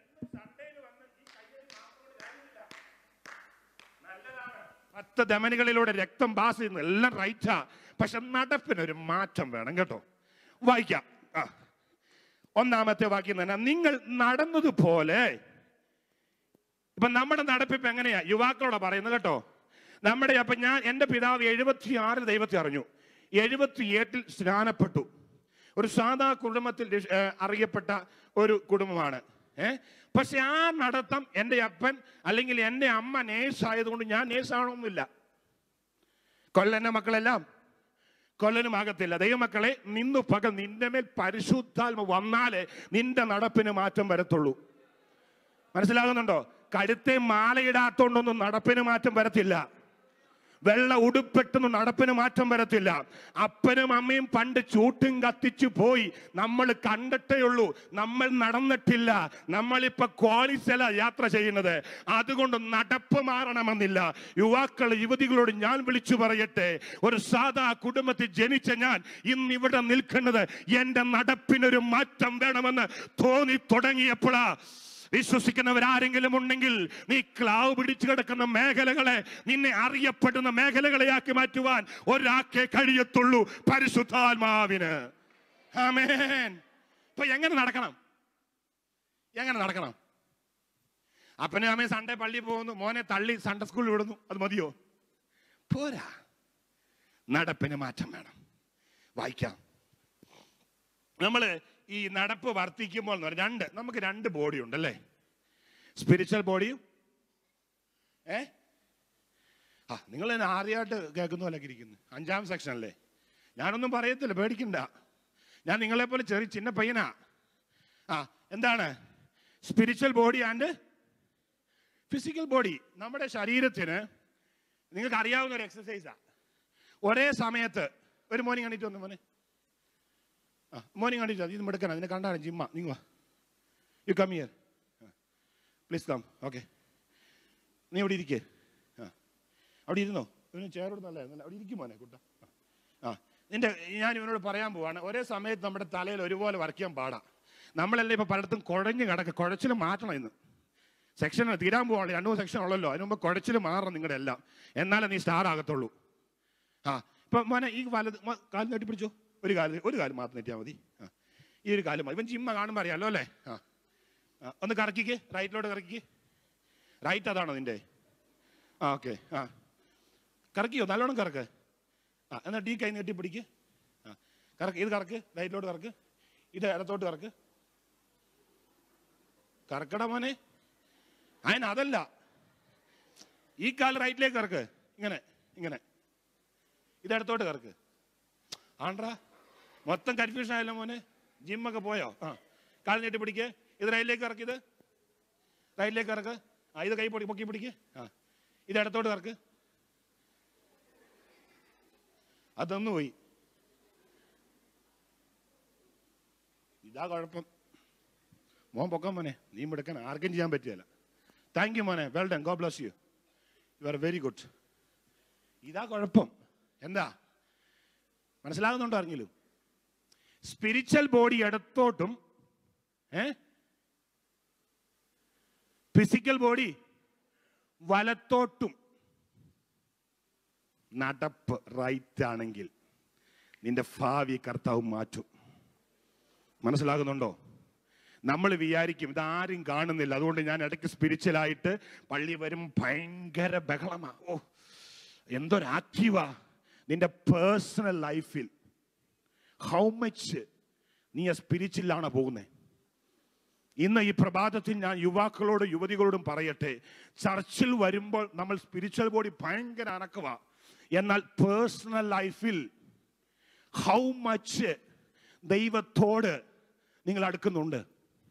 പത്ത് ധമനികളിലൂടെ രക്തം പാസ് ചെയ്യുന്നു എല്ലാം റൈറ്റാ പക്ഷെ നടപ്പിനൊരു മാറ്റം വേണം കേട്ടോ വായിക്കാം ആ ഒന്നാമത്തെ വാക്യം തന്നെ നിങ്ങൾ നടന്നതുപോലെ ഇപ്പൊ നമ്മുടെ നടപ്പിപ്പ് എങ്ങനെയാ യുവാക്കളോട് പറയുന്നത് കേട്ടോ നമ്മുടെ അപ്പൊ ഞാൻ എൻ്റെ പിതാവ് എഴുപത്തി ആറിൽ ദൈവത്തെ അറിഞ്ഞു എഴുപത്തി എട്ടിൽ സ്നാനപ്പെട്ടു ഒരു സാധാ കുടുംബത്തിൽ രക്ഷ- ഏ, അറിയപ്പെട്ട ഒരു കുടുംബമാണ് ഏ പക്ഷെ ആ നടത്തം എൻ്റെ അപ്പൻ അല്ലെങ്കിൽ എൻ്റെ അമ്മ നേഴ്സ് ആയതുകൊണ്ട് ഞാൻ നേഴ്സ് ആവണമെന്നില്ല കൊല്ലന്റെ മക്കളെല്ലാം കൊല്ലനും ആകത്തില്ല ദൈവമക്കളെ നിന്നു പകൽ നിന്റെ മേൽ പരിശുദ്ധാത്മ വന്നാലേ നിന്റെ നടപ്പിന് മാറ്റം വരത്തുള്ളൂ മനസ്സിലാകുന്നുണ്ടോ കഴുത്തെ മാലയിടാത്തോണ്ടൊന്നും നടപ്പിന് മാറ്റം വരത്തില്ല വെള്ള ഉടുപ്പിട്ടൊന്നും നടപ്പിന് മാറ്റം വരത്തില്ല അപ്പനും അമ്മയും പണ്ട് ചൂട്ടും കത്തിച്ചു പോയി നമ്മൾ കണ്ടിട്ടേ ഉള്ളൂ നമ്മൾ നടന്നിട്ടില്ല നമ്മളിപ്പോ ക്വാളിസല യാത്ര ചെയ്യുന്നത് അതുകൊണ്ട് നടപ്പ് മാറണമെന്നില്ല യുവാക്കൾ യുവതികളോട് ഞാൻ വിളിച്ചു പറയട്ടെ ഒരു സാധാ കുടുംബത്തിൽ ജനിച്ച ഞാൻ ഇന്ന് ഇവിടെ നിൽക്കുന്നത് എന്റെ നടപ്പിനൊരു മാറ്റം വേണമെന്ന് തോന്നി തുടങ്ങിയപ്പോഴാ വിശ്വസിക്കുന്നവരാരെങ്കിലും ഉണ്ടെങ്കിൽ നീ ക്ലാവ് പിടിച്ചു കിടക്കുന്ന മേഖലകളെ നിന്നെ അറിയപ്പെടുന്ന മേഖലകളെയാക്കി മാറ്റുവാൻ ഒരാൾക്കേ കഴിയത്തുള്ളൂ പരിശുദ്ധാത്മാവിന് ആമേൻ ഇപ്പൊ എങ്ങനെ നടക്കണം എങ്ങനെ നടക്കണം അപ്പനും അമ്മയും സൺഡേ പള്ളിയിൽ പോകുന്നു മോനെ തള്ളി സൺഡേ സ്കൂളിൽ വിടുന്നു അത് മതിയോ പോരാ നടപ്പിന് മാറ്റം വേണം വായിക്കാം നമ്മൾ ഈ നടപ്പ് വർദ്ധിക്കുമ്പോൾ എന്ന് പറഞ്ഞാൽ രണ്ട് നമുക്ക് രണ്ട് ബോഡി ഉണ്ടല്ലേ സ്പിരിച്വൽ ബോഡിയും ഏ ആ നിങ്ങൾ തന്നെ ആദ്യമായിട്ട് കേൾക്കുന്ന പോലെ ഇരിക്കുന്നു അഞ്ചാം സെക്ഷൻ അല്ലേ ഞാനൊന്നും പറയത്തില്ല പേടിക്കണ്ട ഞാൻ നിങ്ങളെപ്പോലെ ചെറിയ ചിന്ന പയ്യനാ ആ എന്താണ് spiritual body and physical body നമ്മുടെ ശരീരത്തിന് നിങ്ങൾക്ക് അറിയാവുന്ന ഒരു എക്സസൈസാ ഒരേ സമയത്ത് ഒരു മോർണിംഗ് കണ്ടിട്ട് വന്നു മോനെ ആ മോർണിംഗ് കണ്ടിട്ട് ഇത് മെടുക്കണം ഇതിനെ കണ്ടാണ് ജിമ്മ നിങ്ങൾ you come here please come okay നീ അവിടെ ഇരിക്കേ ആ അവിടെ ഇരുന്നോ ഇവന് ചേരോട് നല്ല അവിടെ ഇരിക്കും മോനെ കുട്ട ആ നിന്റെ ഞാൻ ഇവനോട് പറയാൻ പോവാണ് ഒരേ സമയത്ത് നമ്മുടെ തലയിൽ ഒരുപോലെ വർക്ക് ചെയ്യാൻ പാടാ നമ്മളെല്ലാം ഇപ്പൊ പലയിടത്തും കുഴഞ്ഞ് കിടക്കുക കുഴച്ചിൽ മാറ്റണം ഇന്ന് സെക്ഷൻ തീരാൻ പോവാണല്ലോ രണ്ടു മൂന്ന് സെക്ഷൻ ഉള്ളല്ലോ അതിന് മുമ്പ് കുഴച്ചിൽ മാറണം നിങ്ങളുടെ എല്ലാം എന്നാലേ നീ സ്റ്റാർ ആകത്തുള്ളൂ ആ ഇപ്പൊ മോനെ ഈ വലത് മോ- കാല് നീട്ടി പിടിച്ചോ ഒരു കാല് ഒരു കാല് മാത്രം നീട്ടിയാൽ മതി ആ ഈ ഒരു കാല് മതി ഇവൻ ജിമ്മ കാണുമ്പോൾ അറിയാലോ അല്ലേ ആ ആ, ഒന്ന് കറക്കിക്ക് റൈറ്റിലോട്ട് കറക്കിക്ക് റൈറ്റ് അതാണോ നിന്റെ ആ ഓക്കെ ആ കറക്കിയോ നല്ലോണം കറക്ക് ആ എന്നിട്ട് ഈ കൈ നീട്ടി പിടിക്ക് ആ കറക്ക് ഇത് കറക്ക് റൈറ്റിലോട്ട് കറക്ക് ഇത് ഇടത്തോട്ട് കറക്ക് കറക്കട മോനെ അതിന് അതല്ല ഈ കാല് റൈറ്റിലേക്ക് കറക്ക് ഇങ്ങനെ ഇങ്ങനെ ഇതെടുത്തോട്ട് കറക്ക് ആണ്ട്രാ മൊത്തം കൺഫ്യൂഷൻ ആയല്ലോ മോനെ ജിമ്മൊക്കെ പോയോ ആ കാൽ നീട്ടി പിടിക്ക് ഇത് റൈലിലേക്ക് ഇറക്കിയത് റൈലിലേക്ക് ഇറക്ക് ആ ഇത് കൈ പൊടി പൊക്കി പിടിക്ക് ആ ഇത് ഇടത്തോട്ട് കറക്ക് അതൊന്നു പോയി ഇതാ കുഴപ്പം മോൻ പൊക്കാൻ മോനെ നീ മിടുക്കാൻ ആർക്കും ചെയ്യാൻ പറ്റിയല്ല താങ്ക് യു മോനെ well done God bless you you are very good ഇതാ കുഴപ്പം എന്താ മനസ്സിലാകുന്നുണ്ടോ ആരെങ്കിലും സ്പിരിച്വൽ ബോഡി ഇടത്തോട്ടും ഏ ഫിസിക്കൽ ബോഡി വലത്തോട്ടും നടപ്പ് റൈറ്റ് ആണെങ്കിൽ നിന്റെ ഭാവി കർത്താവ് മാറ്റും മനസ്സിലാകുന്നുണ്ടോ നമ്മൾ വിചാരിക്കും ഇതാരും കാണുന്നില്ല അതുകൊണ്ട് ഞാൻ ഇടയ്ക്ക് സ്പിരിച്വലായിട്ട് പള്ളി വരും ഭയങ്കര ബഹളമാ ഓ എന്തൊരു ആക്റ്റീവാ നിന്റെ പേഴ്സണൽ ലൈഫിൽ ഹൗ മച്ച് നീ ആ സ്പിരിച്വലാണ് പോകുന്നത് ഇന്ന് ഈ പ്രഭാതത്തിൽ ഞാൻ യുവാക്കളോട് യുവതികളോടും പറയട്ടെ ചർച്ചിൽ വരുമ്പോൾ നമ്മൾ സ്പിരിച്വൽ ബോഡി ഭയങ്കര അനക്കവാ എന്നാൽ പേഴ്സണൽ ലൈഫിൽ ഹൗ മച്ച് ദൈവത്തോട് നിങ്ങൾ അടുക്കുന്നുണ്ട്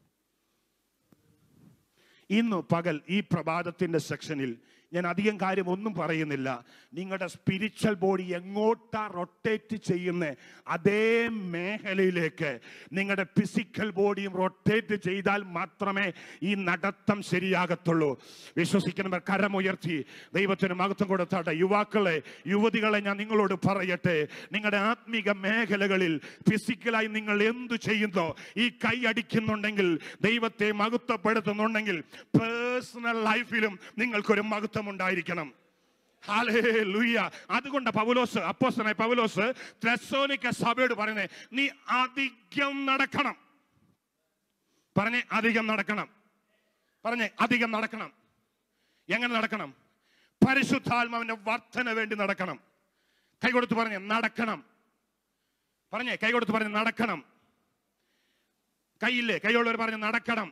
ഇന്ന് പകൽ ഈ പ്രഭാതത്തിന്റെ സെക്ഷനിൽ ഞാൻ അധികം കാര്യം ഒന്നും പറയുന്നില്ല നിങ്ങളുടെ സ്പിരിച്വൽ ബോഡി എങ്ങോട്ടാ റൊട്ടേറ്റ് ചെയ്യുന്ന അതേ മേഖലയിലേക്ക് നിങ്ങളുടെ ഫിസിക്കൽ ബോഡിയും റൊട്ടേറ്റ് ചെയ്താൽ മാത്രമേ ഈ നടത്തം ശരിയാകത്തുള്ളൂ വിശ്വസിക്കുന്നവർ കരമുയർത്തി ദൈവത്തിന് മഹത്വം കൊടുത്താട്ടെ യുവാക്കളെ യുവതികളെ ഞാൻ നിങ്ങളോട് പറയട്ടെ നിങ്ങളുടെ ആത്മീക മേഖലകളിൽ ഫിസിക്കലായി നിങ്ങൾ എന്തു ചെയ്യുന്നോ ഈ കൈ അടിക്കുന്നുണ്ടെങ്കിൽ ദൈവത്തെ മഹത്വപ്പെടുത്തുന്നുണ്ടെങ്കിൽ പേഴ്സണൽ ലൈഫിലും നിങ്ങൾക്കൊരു മഹത്വം ഉണ്ടായിരിക്കണം ഹല്ലേലൂയ. അതുകൊണ്ട് പൗലോസ് അപ്പോസ്തലനായ പൗലോസ് ത്രെസ്സോനിക്ക സഭയോട് പറയുന്നത് നീ അധികം നടക്കണം പറഞ്ഞേ അധികം നടക്കണം പറഞ്ഞേ അധികം നടക്കണം എങ്ങനെ നടക്കണം പരിശുദ്ധാത്മാവിന്റെ വർധന വേണ്ടി നടക്കണം കൈ കൊടുത്ത് പറഞ്ഞേ നടക്കണം പറഞ്ഞേ കൈ കൊടുത്ത് പറഞ്ഞ് നടക്കണം കൈയില്ലേ കൈയുള്ളവർ പറഞ്ഞ് നടക്കണം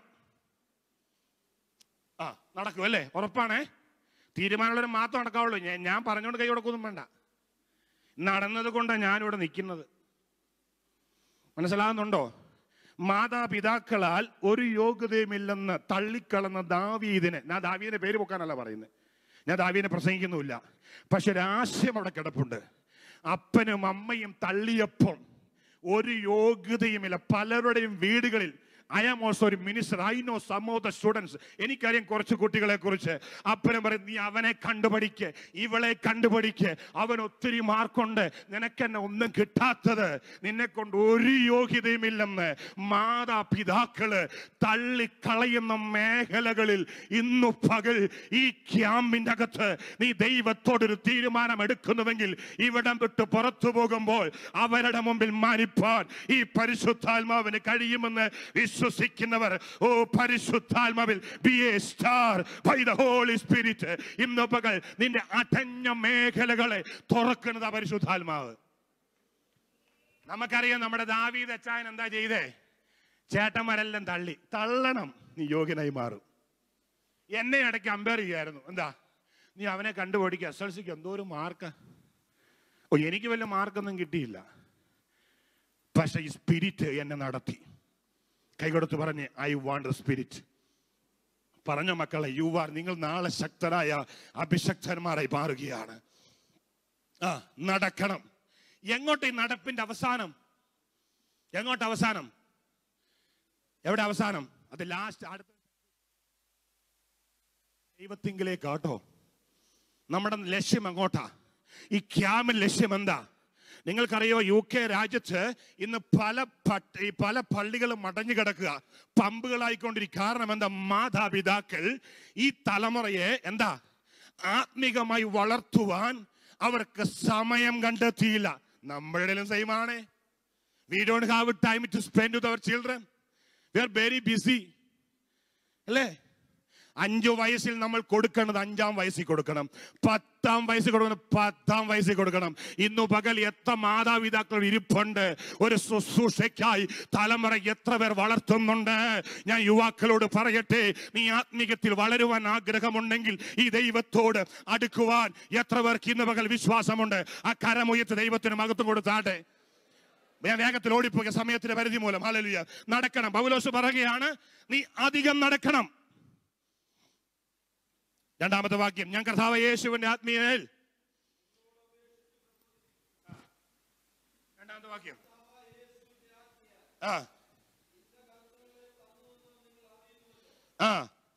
ആ നടക്കും അല്ലേ ഉറപ്പാണേ തീരുമാനമുള്ളവർ മാത്രം നടക്കാവുള്ളൂ ഞാൻ ഞാൻ പറഞ്ഞുകൊണ്ട് കൈ കൊടുക്കൊന്നും വേണ്ട നടന്നത് കൊണ്ടാണ് ഞാനിവിടെ നിൽക്കുന്നത് മനസ്സിലാകുന്നുണ്ടോ മാതാപിതാക്കളാൽ ഒരു യോഗ്യതയുമില്ലെന്ന് തള്ളിക്കളന്ന ദാവീദിന് ഞാൻ ദാവീദിന്റെ പേര് പൊക്കാനല്ല പറയുന്നത് ഞാൻ ദാവീദിനെ പ്രസംഗിക്കുന്നുമില്ല പക്ഷെ ഒരു ആശയം അവിടെ കിടപ്പുണ്ട് അപ്പനും അമ്മയും തള്ളിയപ്പം ഒരു യോഗ്യതയുമില്ല പലരുടെയും വീടുകളിൽ ഐ ആം ഓൾസോ ഒരു minister I know some of the students എനിക്കറിയാം കുറച്ച് കുട്ടികളെ കുറിച്ച് അപ്പനും പറയും നീ അവനെ കണ്ടുപഠിക്ക് ഇവളെ കണ്ടുപഠിക്ക് അവൻ ഒത്തിരി മാർക്കുണ്ട് നിനക്കെന്നെ ഒന്നും കിട്ടാത്തത് നിന്നെ കൊണ്ട് ഒരു യോഗ്യതയുമില്ലെന്ന് മാതാപിതാക്കള് തള്ളിക്കളയുന്ന മേഖലകളിൽ ഇന്നു പകൽ ഈ ക്യാമ്പിന്റെ അകത്ത് നീ ദൈവത്തോടൊരു തീരുമാനം എടുക്കുന്നുവെങ്കിൽ ഇവിടം വിട്ട് പുറത്തു പോകുമ്പോൾ അവരുടെ മുമ്പിൽ മാനിപ്പാൻ ഈ പരിശുദ്ധാത്മാവിന് കഴിയുമെന്ന് വിശ്വസിക്കുന്നവർ ഓ പരിശുദ്ധാത്മാവിൽ be a star by the holy spirit ഇന്ന് പകൽ നിന്റെ അടഞ്ഞ മേഖലകളെ തുറക്കുന്നത് ആ പരിശുദ്ധാത്മാവ് നമുക്കറിയാം നമ്മുടെ ദാവീദ് അച്ചായൻ എന്താ ചെയ്തേ ചേട്ടന്മാരെല്ലാം തള്ളി തള്ളണം നീ യോഗ്യനായി മാറും എന്നെ ഇടയ്ക്ക് അമ്പയർ ചെയ്യായിരുന്നു എന്താ നീ അവനെ കണ്ടുപിടിക്കുക എസ് എൽ സിക്ക് എന്തോ ഒരു മാർക്ക് ഓ എനിക്ക് വല്ല മാർക്കൊന്നും കിട്ടിയില്ല പക്ഷെ ഈ സ്പിരിറ്റ് എന്നെ നടത്തി കൈകൊടുത്ത് പറഞ്ഞ് ഐ വാണ്ട് സ്പിരിറ്റ് പറഞ്ഞ മക്കളെ യുവാർ നിങ്ങൾ നാളെ ശക്തരായ അഭിശക്തന്മാരായി മാറുകയാണ് ആ നടക്കണം എങ്ങോട്ട് ഈ നടപ്പിന്റെ അവസാനം എങ്ങോട്ട് അവസാനം എവിടെ അവസാനം അത് ലാസ്റ്റ് അടുത്ത ദൈവത്തിങ്കിലേക്കാട്ടോ നമ്മുടെ ലക്ഷ്യം എങ്ങോട്ടാ ഈ ക്യാമിൽ ലക്ഷ്യം എന്താ നിങ്ങൾക്കറിയോ യു കെ രാജ്യത്ത് ഇന്ന് പല പട്ട് ഈ പല പള്ളികളും മടഞ്ഞു കിടക്കുക പമ്പുകളായിക്കൊണ്ടിരിക്കും കാരണം എന്താ മാതാപിതാക്കൾ ഈ തലമുറയെ എന്താ ആത്മികമായി വളർത്തുവാൻ അവർക്ക് സമയം കണ്ടെത്തിയില്ല നമ്മളുടെ സെയിം ആണ് we don't have time to spend with our children we are very busy അല്ലേ അഞ്ചു വയസ്സിൽ നമ്മൾ കൊടുക്കേണ്ടത് അഞ്ചാം വയസ്സിൽ കൊടുക്കണം പത്താം വയസ്സിൽ കൊടുക്കണം പത്താം വയസ്സിൽ കൊടുക്കണം ഇന്നു പകൽ എത്ര മാതാപിതാക്കൾ ഇരിപ്പുണ്ട് ഒരു ശുശ്രൂഷയ്ക്കായി തലമുറ എത്ര പേർ വളർത്തുന്നുണ്ട് ഞാൻ യുവാക്കളോട് പറയട്ടെ നീ ആത്മീയത്തിൽ വളരുവാൻ ആഗ്രഹമുണ്ടെങ്കിൽ ഈ ദൈവത്തോട് അടുക്കുവാൻ എത്ര പേർക്ക് ഇന്ന് പകൽ വിശ്വാസമുണ്ട് ആ കരമുയത്ത് ദൈവത്തിന് മകത്വം കൊടുത്താട്ടെ ഞാൻ വേഗത്തിൽ ഓടിപ്പോയ സമയത്തിന്റെ പരിധി മൂലം ഹല്ലേലൂയ നടക്കണം പൗലോസ് പറയുകയാണ് നീ അധികം നടക്കണം രണ്ടാമത്തെ വാക്യം ഞാൻ കർത്താവ് യേശുവിന്റെ ആത്മീയയിൽ രണ്ടാമത്തെ വാക്യം ആ ആ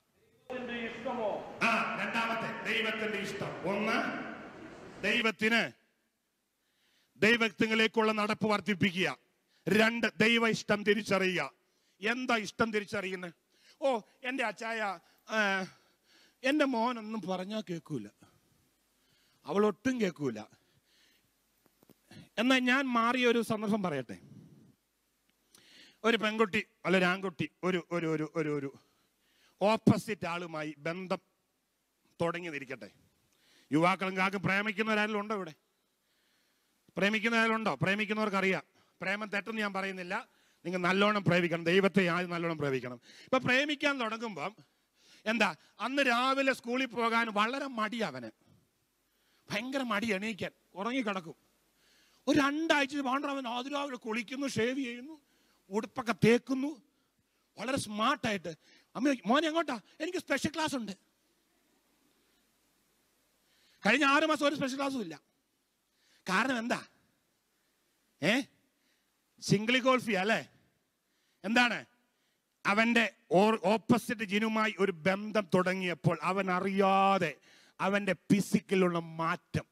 ആ രണ്ടാമത്തെ ദൈവത്തിന്റെ ഇഷ്ടം ഒന്ന് ദൈവത്തിന് ദൈവത്തിലേക്കുള്ള നടപ്പ് വർദ്ധിപ്പിക്കുക രണ്ട് ദൈവ ഇഷ്ടം തിരിച്ചറിയുക എന്താ ഇഷ്ടം തിരിച്ചറിയുന്നത് ഓ എൻ്റെ അച്ചായ ആ, എൻ്റെ മോനൊന്നും പറഞ്ഞാൽ കേൾക്കൂല അവളൊട്ടും കേൾക്കൂല എന്നാൽ ഞാൻ മാറിയ ഒരു സന്ദർഭം പറയട്ടെ ഒരു പെൺകുട്ടി അല്ല ഒരു ആൺകുട്ടി ഒരു ഒരു ഒരു ഒരു ഒരു ഓപ്പോസിറ്റ് ആളുമായി ബന്ധം തുടങ്ങി നിൽക്കട്ടെ യുവാക്കളും കാക്ക് പ്രേമിക്കുന്നവരാരെങ്കിലും ഉണ്ടോ ഇവിടെ പ്രേമിക്കുന്നവരുണ്ടോ പ്രേമിക്കുന്നവർക്ക് അറിയാം പ്രേമം തെറ്റെന്ന് ഞാൻ പറയുന്നില്ല നിങ്ങൾ നല്ലോണം പ്രേമിക്കണം ദൈവത്തെ ആദ്യം നല്ലോണം പ്രേമിക്കണം ഇപ്പൊ പ്രേമിക്കാൻ തുടങ്ങുമ്പം എന്താ അന്ന് രാവിലെ സ്കൂളിൽ പോകാൻ വളരെ മടി അവന് ഭയങ്കര മടി എണീക്കാൻ ഉറങ്ങി കിടക്കും ഒരു രണ്ടാഴ്ച പാണ്ട അവൻ അതിരാവിലെ കുളിക്കുന്നു ഷേവ് ചെയ്യുന്നു ഉടുപ്പൊക്കെ തേക്കുന്നു വളരെ സ്മാർട്ടായിട്ട് അമ്മ മോനെ എങ്ങോട്ടാ എനിക്ക് സ്പെഷ്യൽ ക്ലാസ് ഉണ്ട് കഴിഞ്ഞ ആറ് മാസം ഒരു സ്പെഷ്യൽ ക്ലാസ്സും ഇല്ല കാരണം എന്താ ഏ സിംഗിളി ഗോൾഫി അല്ലേ എന്താണ് അവന്റെ ഓപ്പോസിറ്റ് ജിനുമായി ഒരു ബന്ധം തുടങ്ങിയപ്പോൾ അവൻ അറിയാതെ അവന്റെ ഫിസിക്കലുള്ള മാറ്റം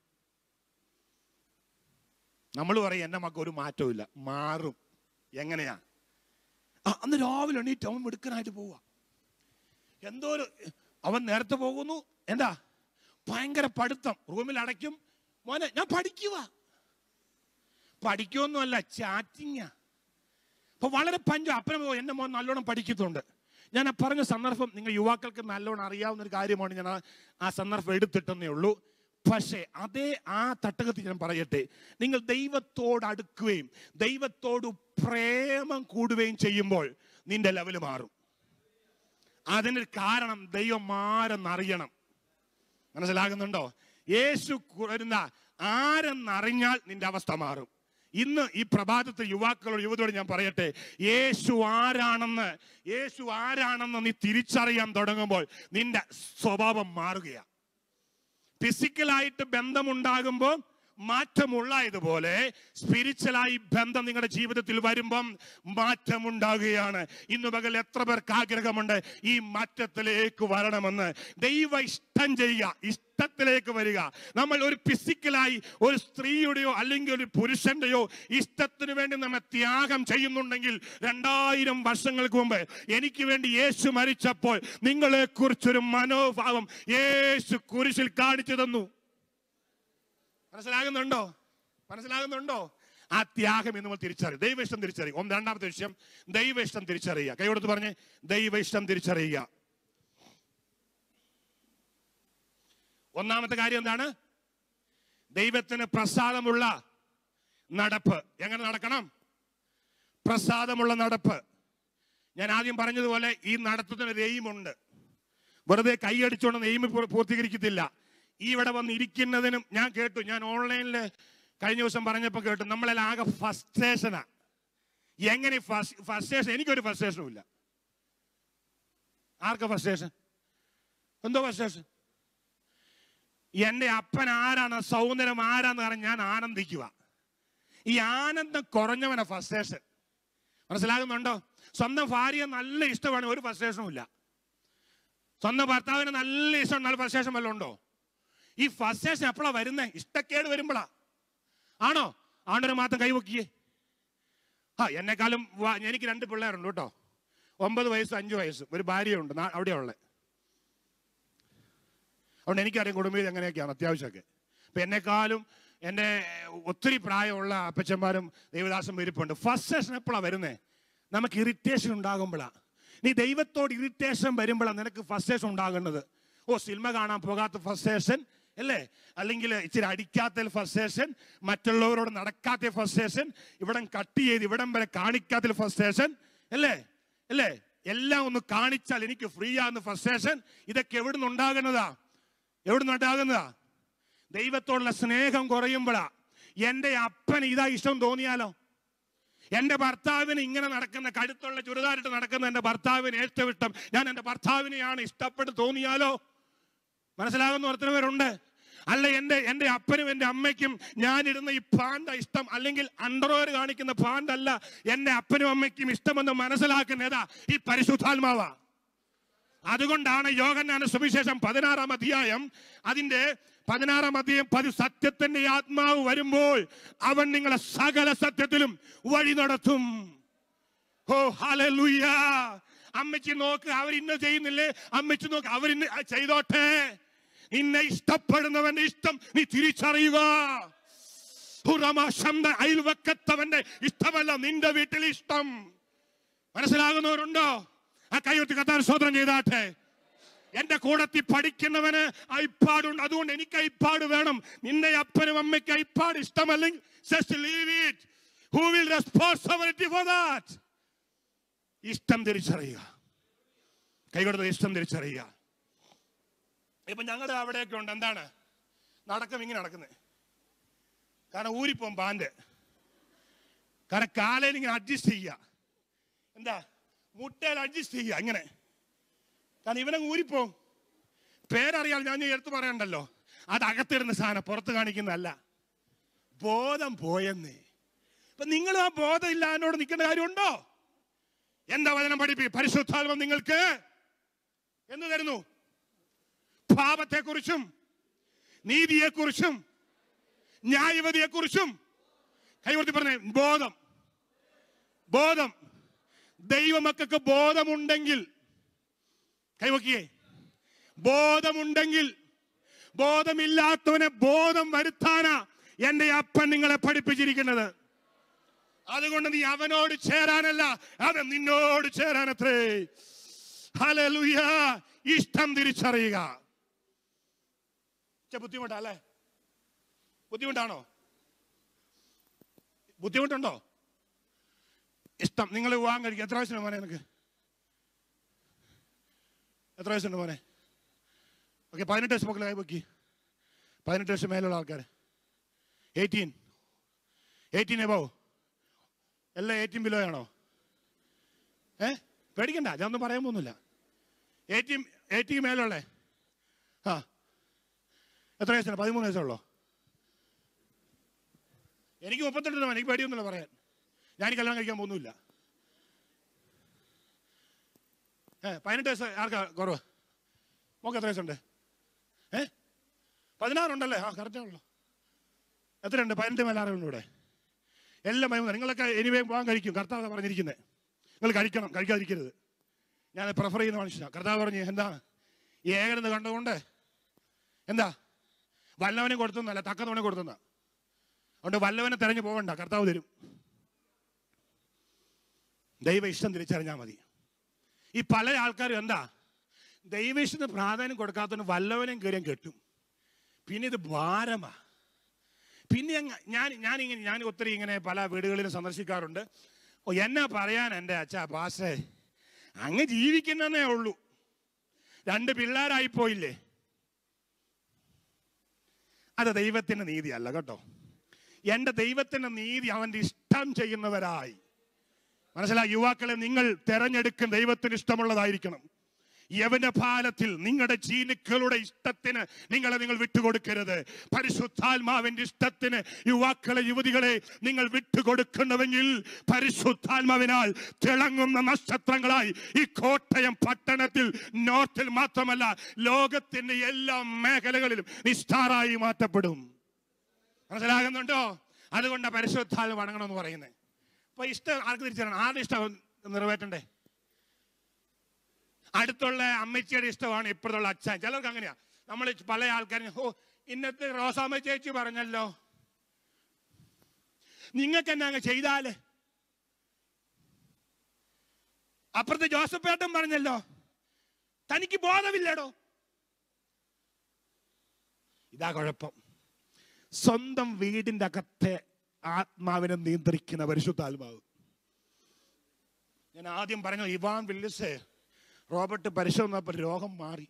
നമ്മൾ പറയും എന്റെ മക്ക ഒരു മാറ്റവും ഇല്ല മാറും എങ്ങനെയാ ആ, അന്ന് രാവിലെ എണീറ്റ് അവൻ മിടുക്കനായിട്ട് പോവുക എന്തോ ഒരു അവൻ നേരത്തെ പോകുന്നു എന്താ ഭയങ്കര പഠിത്തം റൂമിൽ അടയ്ക്കും മോനെ ഞാൻ പഠിക്കുക പഠിക്കുമൊന്നുമല്ല ചാറ്റിങ്ങാ അപ്പൊ വളരെ പഞ്ചം അപ്പനും ഓ, എന്റെ മോൻ നല്ലോണം പഠിക്കുന്നുണ്ട് ഞാൻ ആ പറഞ്ഞ സന്ദർഭം നിങ്ങൾ യുവാക്കൾക്ക് നല്ലോണം അറിയാവുന്ന ഒരു കാര്യമാണ് ഞാൻ ആ- ആ സന്ദർഭം എടുത്തിട്ടെന്നേ ഉള്ളൂ പക്ഷേ അതേ ആ തട്ടകത്തിൽ ഞാൻ പറയട്ടെ നിങ്ങൾ ദൈവത്തോട് അടുക്കുകയും ദൈവത്തോട് പ്രേമം കൂടുകയും ചെയ്യുമ്പോൾ നിന്റെ ലെവൽ മാറും അതിനൊരു കാരണം ദൈവം ആരെന്നറിയണം മനസ്സിലാകുന്നുണ്ടോ യേശു വരുന്ന ആരെന്നറിഞ്ഞാൽ നിന്റെ അവസ്ഥ മാറും ഇന്ന് ഈ പ്രഭാതത്തിൽ യുവാക്കളോട് യുവതോട് ഞാൻ പറയട്ടെ യേശു ആരാണെന്ന് യേശു ആരാണെന്ന് നീ തിരിച്ചറിയാൻ തുടങ്ങുമ്പോൾ നിന്റെ സ്വഭാവം മാറുകയാണ് ഫിസിക്കലായിട്ട് ബന്ധമുണ്ടാകുമ്പോൾ മാറ്റമുള്ളതുപോലെ സ്പിരിച്വലായി ബന്ധം നിങ്ങളുടെ ജീവിതത്തിൽ വരുമ്പം മാറ്റമുണ്ടാകുകയാണ് ഇന്ന് പകൽ എത്ര പേർക്ക് ആഗ്രഹമുണ്ട് ഈ മാറ്റത്തിലേക്ക് വരണമെന്ന് ദൈവ ഇഷ്ടം ചെയ്യുക ഇഷ്ടത്തിലേക്ക് വരിക നമ്മൾ ഒരു ഫിസിക്കലായി ഒരു സ്ത്രീയുടെയോ അല്ലെങ്കിൽ ഒരു പുരുഷന്റെയോ ഇഷ്ടത്തിന് വേണ്ടി നമ്മെ ത്യാഗം ചെയ്യുന്നുണ്ടെങ്കിൽ രണ്ടായിരം വർഷങ്ങൾക്ക് മുമ്പ് എനിക്ക് വേണ്ടി യേശു മരിച്ചപ്പോൾ നിങ്ങളെ കുറിച്ചൊരു മനോഭാവം യേശു കുരിശിൽ കാണിച്ചു തന്നു മനസ്സിലാകുന്നുണ്ടോ മനസ്സിലാകുന്നുണ്ടോ ആ ത്യാഗം എന്ന് നമ്മൾ തിരിച്ചറിയും ദൈവ ഇഷ്ടം തിരിച്ചറിയുക ഒന്ന് രണ്ടാമത്തെ വിഷയം ദൈവ ഇഷ്ടം തിരിച്ചറിയുക കൈ കൊടുത്ത് പറഞ്ഞ് ദൈവ ഇഷ്ടം തിരിച്ചറിയുക ഒന്നാമത്തെ കാര്യം എന്താണ് ദൈവത്തിന് പ്രസാദമുള്ള നടപ്പ് എങ്ങനെ നടക്കണം പ്രസാദമുള്ള നടപ്പ് ഞാൻ ആദ്യം പറഞ്ഞതുപോലെ ഈ നടത്തത്തിന് ഒരു എയിമുണ്ട് വെറുതെ കൈയടിച്ചുകൊണ്ട് എയിം പൂർത്തീകരിക്കത്തില്ല ഈ ഇവിടെ വന്ന് ഇരിക്കുന്നതിനും ഞാൻ കേട്ടു ഞാൻ ഓൺലൈനിൽ കഴിഞ്ഞ ദിവസം പറഞ്ഞപ്പോൾ കേട്ടു നമ്മളെല്ലാം ആകെ ഫസ്റ്റേഷനാ എങ്ങനെ ഫസ്റ്റേഷൻ എനിക്കൊരു ഫസ്റ്റേഷനും ഇല്ല ആർക്കാ ഫസ്റ്റേഷൻ എന്തോ ഫസ്റ്റേഷൻ എന്റെ അപ്പൻ ആരാണ് സൗന്ദര്യം ആരാന്ന് പറഞ്ഞ് ഞാൻ ആനന്ദിക്കുക ഈ ആനന്ദം കുറഞ്ഞവനാ ഫസ്റ്റേഷൻ മനസ്സിലാകുന്നുണ്ടോ സ്വന്തം ഭാര്യ നല്ല ഇഷ്ടമാണ് ഒരു ഫസ്റ്റേഷനും ഇല്ല സ്വന്തം ഭർത്താവിന് നല്ല ഇഷ്ടം നല്ല ഫസ്റ്റേഷൻ വല്ലതും ഉണ്ടോ ഈ ഫസ്റ്റേഷൻ എപ്പോഴാ വരുന്നേ ഇഷ്ടക്കേട് വരുമ്പോഴാ ആണോ ആണ്ടൊരു മാത്രം കൈവക്കിയേ ആ എന്നെക്കാളും വാ- എനിക്ക് രണ്ട് പിള്ളേരുണ്ട് കേട്ടോ ഒമ്പത് വയസ്സും അഞ്ച് വയസ്സും ഒരു ഭാര്യയുണ്ട് നാ- അവിടെയാ ഉള്ളത് അതുകൊണ്ട് എനിക്കറിയാം കുടുംബത്തിൽ എങ്ങനെയൊക്കെയാണ് അത്യാവശ്യമൊക്കെ അപ്പം എന്നെക്കാളും എൻ്റെ ഒത്തിരി പ്രായമുള്ള അപ്പച്ചന്മാരും ദേവദാസും ഇരിപ്പുണ്ട് ഫസ്റ്റ് സെഷൻ എപ്പോഴാണ് വരുന്നത് നമുക്ക് ഇറിറ്റേഷൻ ഉണ്ടാകുമ്പോഴാണ് നീ ദൈവത്തോട് ഇറിറ്റേഷൻ വരുമ്പോഴാണ് നിനക്ക് ഫസ്റ്റേഷൻ ഉണ്ടാകുന്നത് ഓ സിനിമ കാണാൻ പോകാത്ത ഫസ്റ്റേഷൻ അല്ലേ അല്ലെങ്കിൽ ഇച്ചിരി അടിക്കാത്ത ഫസ്റ്റേഷൻ മറ്റുള്ളവരോട് നടക്കാത്ത ഫസ്റ്റേഷൻ ഇവിടം കട്ട് ചെയ്ത് ഇവിടം വരെ കാണിക്കാത്ത ഫസ്റ്റേഷൻ അല്ലേ അല്ലേ എല്ലാം ഒന്ന് കാണിച്ചാൽ എനിക്ക് ഫ്രീ ആകുന്ന ഫസ്റ്റേഷൻ ഇതൊക്കെ എവിടുന്ന് ഉണ്ടാകുന്നതാ എവിടുന്ന് ഉണ്ടാകുന്നതാ ദൈവത്തോടുള്ള സ്നേഹം കുറയുമ്പോഴാ എൻ്റെ അപ്പന് ഇതാ ഇഷ്ടം തോന്നിയാലോ എന്റെ ഭർത്താവിന് ഇങ്ങനെ നടക്കുന്ന കഴുത്തുള്ള ചുരിദാരിട്ട് നടക്കുന്ന എന്റെ ഭർത്താവിന് ഏറ്റവും ഇഷ്ടം ഞാൻ എന്റെ ഭർത്താവിനെയാണ് ഇഷ്ടപ്പെട്ട് തോന്നിയാലോ മനസ്സിലാകുന്ന ഒരുത്തരം പേരുണ്ട് അല്ല എൻ്റെ എൻ്റെ അപ്പനും എൻ്റെ അമ്മയ്ക്കും ഞാൻ ഇടുന്ന ഈ പാൻഡ ഇഷ്ടം അല്ലെങ്കിൽ അണ്ടർവെയർ കാണിക്കുന്ന പാൻഡ് അല്ല എൻ്റെ അപ്പനും അമ്മയ്ക്കും ഇഷ്ടമെന്ന് മനസ്സിലാക്കുന്ന ഏതാ ഈ പരിശുദ്ധാത്മാവ അതുകൊണ്ടാണ് യോഗന്നാന സുവിശേഷം പതിനാറാം അധ്യായം അതിന്റെ പതിനാറാം അധ്യായം പതി സത്യത്തിന്റെ ആത്മാവ് വരുമ്പോൾ അവൻ നിങ്ങളെ സകല സത്യത്തിലും വഴി നടത്തും ഓ ഹല്ലേലൂയ അമ്മച്ചി നോക്ക് അവർ ഇന്ന ചെയ്യുന്നില്ലേ അമ്മച്ചി നോക്ക് അവർ ഇന്ന് ചെയ്തോട്ടെ നിന്നെ ഇഷ്ടപ്പെടുന്നവന്റെ ഇഷ്ടം നീ തിരിച്ചറിയുക ഹുറമാശന്ത അയൽവക്കത്തവന്റെ ഇഷ്ടമല്ല നിന്റെ വീട്ടിൽ ഇഷ്ടം മനസ്സിലാകുന്നവരുണ്ടോ ആ കൈയൊത്തി കത്താൻ സ്വതന്ത്രം ചെയ്താട്ടെ എന്റെ കൂടത്തിൽ പഠിക്കുന്നവന് ഐപ്പാടുണ്ട് അതുകൊണ്ട് എനിക്ക് ഐപ്പാട് വേണം നിന്റെ അപ്പനും അമ്മയ്ക്ക് ഐപ്പാട് ഇഷ്ടമല്ലെങ്കിൽ just leave it. Who will responsibility for that? ഇഷ്ടം തിരിച്ചറിയുക കൈകൊടുത്ത ഇഷ്ടം തിരിച്ചറിയുക ഇപ്പൊ ഞങ്ങളുടെ അവിടെയൊക്കെ ഉണ്ട് എന്താണ് നടക്കം ഇങ്ങനെ നടക്കുന്നത് കാരണം ഊരിപ്പോം പാൻറ് കാരണം കാലയിൽ ഇങ്ങനെ അഡ്ജസ്റ്റ് ചെയ്യുക എന്താ മുട്ടയിൽ അഡ്ജസ്റ്റ് ചെയ്യുക ഇങ്ങനെ കാരണം ഇവനങ്ങ് ഊരിപ്പോവും പേരറിയാൽ ഞാൻ ഈ എടുത്തു പറയണ്ടല്ലോ അത് അകത്തിടുന്ന സാധനം പുറത്ത് കാണിക്കുന്നതല്ല ബോധം പോയെന്നേ ഇപ്പൊ നിങ്ങൾ ആ ബോധം ഇല്ലാന്നോട് നിൽക്കേണ്ട കാര്യമുണ്ടോ എന്താ വചനം പഠിപ്പി പരിശുദ്ധാത്മം നിങ്ങൾക്ക് എന്ന് തരുന്നു പാപത്തെക്കുറിച്ചും നീതിയെക്കുറിച്ചും ന്യായവതിയെക്കുറിച്ചും കൈവർത്തി പറഞ്ഞേ ബോധം ബോധം ദൈവമക്കൾക്ക് ബോധമുണ്ടെങ്കിൽ കൈവക്കിയേ ബോധമുണ്ടെങ്കിൽ ബോധമില്ലാത്തവനെ ബോധം വരുത്താനാ എന്റെ അപ്പൻ നിങ്ങളെ പഠിപ്പിച്ചിരിക്കുന്നത് അതുകൊണ്ട് നീ അവനോട് ചേരാനല്ല അവൻ നിന്നോട് ചേരാനത്രേ ഹല്ലേലൂയ ഇഷ്ടം തിരിച്ചറിയുക ഛെ, ബുദ്ധിമുട്ടാ അല്ലേ ബുദ്ധിമുട്ടാണോ ബുദ്ധിമുട്ടുണ്ടോ ഇഷ്ടം നിങ്ങൾ വിവാഹം കഴിക്കുക എത്ര വയസ്സുണ്ട് മോനെ നിനക്ക് എത്ര വയസ്സുണ്ട് മോനെ ഓക്കെ പതിനെട്ട് വയസ്സ് മക്കളെ നോക്കി പതിനെട്ട് വയസ്സ് മേലുള്ള ആൾക്കാർ എയ്റ്റീൻ എയ്റ്റീൻ എബോ എല്ലാം എയ്റ്റീൻ ബിലോ ആണോ ഏ പേടിക്കണ്ട ഞാനൊന്നും പറയാൻ പോകുന്നില്ല എയ്റ്റീൻ എയ്റ്റീൻ മേലുള്ളേ ആ എത്ര വയസ്സാണ് പതിമൂന്ന് വയസ്സുള്ളോ എനിക്ക് മുപ്പത്തെട്ട് രൂപ എനിക്ക് പേടിയൊന്നുമില്ല പറയാൻ ഞാൻ ഈ കല്യാണം കഴിക്കാൻ പോകുന്നില്ല ഏ പതിനെട്ട് വയസ്സ് ആർക്കാ കുറവ് മോക്ക് എത്ര വയസ്സുണ്ട് ഏ പതിനാറുണ്ടല്ലേ ആ കറക്റ്റേ ഉള്ളൂ എത്രയുണ്ട് പതിനെട്ട് മേലാറുണ്ട് ഇവിടെ എല്ലാം പതിമൂന്ന് നിങ്ങളൊക്കെ എനിവേ പോകാൻ കഴിക്കും കർത്താവ് പറഞ്ഞിരിക്കുന്നത് നിങ്ങൾ കഴിക്കണം കഴിക്കാതിരിക്കരുത് ഞാൻ പ്രിഫർ ചെയ്യുന്ന മനുഷ്യനാണ് കർത്താവ് പറഞ്ഞു എന്താ ഈ ഏകനെന്ന് കണ്ടുകൊണ്ട് എന്താ വല്ലവനെ കൊടുത്തെന്നല്ല തക്കതവനെ കൊടുത്തെന്ന അതുകൊണ്ട് വല്ലവനെ തെരഞ്ഞു പോകണ്ട കർത്താവ് തരും ദൈവ ഇഷ്ടം തിരിച്ചറിഞ്ഞാൽ മതി ഈ പല ആൾക്കാരും എന്താ ദൈവ ഇഷ്ടത്തിന് പ്രാധാന്യം കൊടുക്കാത്തതിന് വല്ലവനെയും കയറിയും കെട്ടും പിന്നെ ഇത് ഭാരമാ പിന്നെ അങ്ങ് ഞാൻ ഞാനിങ്ങനെ ഞാൻ ഒത്തിരി ഇങ്ങനെ പല വീടുകളിലും സന്ദർശിക്കാറുണ്ട് ഓ എന്നാ പറയാൻ എൻ്റെ അച്ഛാ പാസ്റ്റേ അങ്ങ് ജീവിക്കുന്നതേ ഉള്ളൂ രണ്ട് പിള്ളേരായി പോയില്ലേ അത് ദൈവത്തിന്റെ നീതിയല്ല കേട്ടോ എൻ്റെ ദൈവത്തിന്റെ നീതി അവൻ്റെ ഇഷ്ടം ചെയ്യുന്നവരായി മനസ്സിലായി യുവാക്കളെ നിങ്ങൾ തെരഞ്ഞെടുക്കുന്ന ദൈവത്തിന് ഇഷ്ടമുള്ളതായിരിക്കണം യവന പാലത്തിൽ നിങ്ങളുടെ ജീനുക്കളുടെ ഇഷ്ടത്തിന് നിങ്ങളെ നിങ്ങൾ വിട്ടുകൊടുക്കരുത് പരിശുദ്ധാത്മാവിന്റെ ഇഷ്ടത്തിന് യുവാക്കളെ യുവതികളെ നിങ്ങൾ വിട്ടുകൊടുക്കുന്നുവെങ്കിൽ പരിശുദ്ധാത്മാവിനാൽ തിളങ്ങുന്ന നക്ഷത്രങ്ങളായി ഈ കോട്ടയം പട്ടണത്തിൽ നോർത്തിൽ മാത്രമല്ല ലോകത്തിന്റെ എല്ലാ മേഖലകളിലും നിസ്താറായി മാറ്റപ്പെടും മനസ്സിലാകുന്നുണ്ടോ അതുകൊണ്ട് പരിശുദ്ധാത്മ വണങ്ങണമെന്ന് പറയുന്നത് അപ്പൊ ഇഷ്ടം ആർക്ക് തിരിച്ചറിയണം ആരുടെ ഇഷ്ടം നിറവേറ്റണ്ടേ അടുത്തുള്ള അമ്മച്ചിയുടെ ഇഷ്ടമാണ് ഇപ്പോഴുള്ള അച്ഛൻ ചിലർക്ക് അങ്ങനെയാ നമ്മൾ പല ആൾക്കാരും ഓ ഇന്നത്തെ റോസാമ്മ ചേച്ചി പറഞ്ഞല്ലോ നിങ്ങൾക്ക് എന്നാ അങ്ങ് ചെയ്താല് അപ്പുറത്തെ ജോസഫ് ഏട്ടൻ പറഞ്ഞല്ലോ തനിക്ക് ബോധമില്ലടോ ഇതാ കുഴപ്പം സ്വന്തം വീടിന്റെ അകത്തെ ആത്മാവിനെ നിയന്ത്രിക്കുന്ന പരിശുദ്ധാത്മാവ് ഞാൻ ആദ്യം പറഞ്ഞു ഇവാൻ വില്ലിസ് റോബർട്ട് പരിശോധന വന്നപ്പോൾ രോഗം മാറി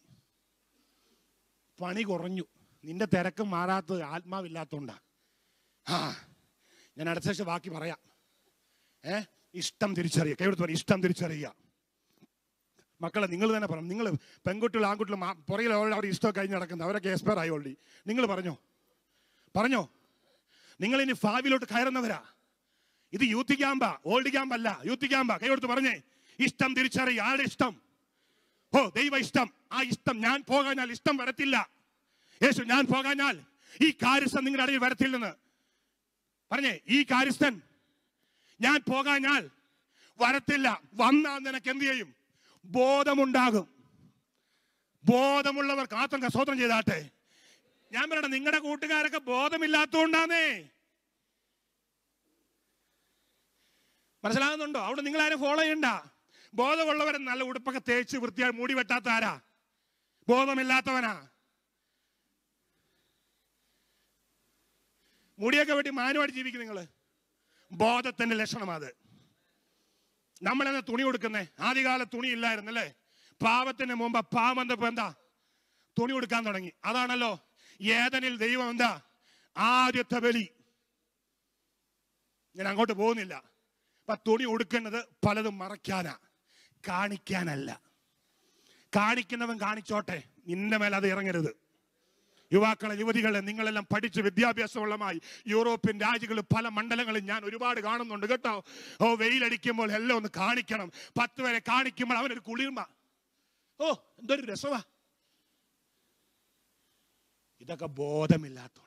പണി കുറഞ്ഞു നിന്റെ തിരക്ക് മാറാത്തത് ആത്മാവില്ലാത്തോണ്ടാ ആ ഞാൻ അടുത്ത ശേഷം ബാക്കി പറയാം ഏ ഇഷ്ടം തിരിച്ചറിയുക കൈവിടുത്ത് പറയും ഇഷ്ടം തിരിച്ചറിയുക മക്കളെ നിങ്ങൾ തന്നെ പറഞ്ഞു നിങ്ങൾ പെൺകുട്ടികൾ ആൺകുട്ടികൾ പുറകിൽ അവർ ഇഷ്ടം കഴിഞ്ഞ് നടക്കുന്നത് അവരൊക്കെ എക്സ്പയർ ആയി ഓൾറെഡി നിങ്ങൾ പറഞ്ഞോ പറഞ്ഞോ നിങ്ങൾ ഇനി ഭാവിയിലോട്ട് കയറുന്നവരാ ഇത് യൂത്ത് ക്യാമ്പാ ഓൾഡ് ക്യാമ്പ് അല്ല യൂത്ത് ക്യാമ്പാ കൈ കൊടുത്ത് പറഞ്ഞേ ഇഷ്ടം തിരിച്ചറിയുക ആരുടെ ഇഷ്ടം ഓ ദൈവ ഇഷ്ടം ആ ഇഷ്ടം ഞാൻ പോകാഞ്ഞാൽ ഇഷ്ടം വരത്തില്ല യേശു ഞാൻ പോകാഞ്ഞാൽ ഈ കാര്യസ്ഥൻ നിങ്ങളുടെ അടിയിൽ വരത്തില്ലെന്ന് പറഞ്ഞേ ഈ കാര്യസ്ഥൻ ഞാൻ പോകാഞ്ഞാൽ വരത്തില്ല വന്നാൽ നിനക്ക് എന്ത് ചെയ്യും ബോധമുണ്ടാകും ബോധമുള്ളവർ കാത്തങ്ക സ്വതന്ത്രം ചെയ്താട്ടെ ഞാൻ പറയട്ടെ നിങ്ങളുടെ കൂട്ടുകാരൊക്കെ ബോധമില്ലാത്തതുകൊണ്ടാന്നേ മനസ്സിലാകുന്നുണ്ടോ അവിടെ നിങ്ങൾ ആരും ഫോളോ ചെയ്യണ്ട ബോധമുള്ളവരെ നല്ല ഉടുപ്പൊക്കെ തേച്ച് വൃത്തിയായി മൂടി വെട്ടാത്ത ആരാ ബോധമില്ലാത്തവനാ മുടിയൊക്കെ വെട്ടി മാനുമായിട്ട് ജീവിക്കും നിങ്ങൾ ബോധത്തിന്റെ ലക്ഷണം അത് നമ്മളെന്നെ തുണി കൊടുക്കുന്നേ ആദ്യകാല തുണി ഇല്ലായിരുന്നല്ലേ പാവത്തിന് മുമ്പ് പാവം വന്നപ്പോ എന്താ തുണി കൊടുക്കാൻ തുടങ്ങി അതാണല്ലോ ഏതനിൽ ദൈവം എന്താ ആദ്യത്തെ ബലി ഞാൻ അങ്ങോട്ട് പോകുന്നില്ല അപ്പൊ തുണി ഉടുക്കുന്നത് പലതും മറയ്ക്കാനാ കാണിക്കാനല്ല കാണിക്കുന്നവൻ കാണിച്ചോട്ടെ നിന്റെ മേലെ അത് ഇറങ്ങരുത് യുവാക്കളെ യുവതികളെ നിങ്ങളെല്ലാം പഠിച്ച് വിദ്യാഭ്യാസമുള്ളമായി യൂറോപ്യൻ രാജ്യങ്ങളിൽ പല മണ്ഡലങ്ങളിൽ ഞാൻ ഒരുപാട് കാണുന്നുണ്ട് കേട്ടോ ഓ വെയിലടിക്കുമ്പോൾ എല്ലാം ഒന്ന് കാണിക്കണം പത്ത് വരെ കാണിക്കുമ്പോൾ അവനൊരു കുളിർമ ഓ എന്തൊരു രസമാ ഇതൊക്കെ ബോധമില്ലാത്തോണ്ട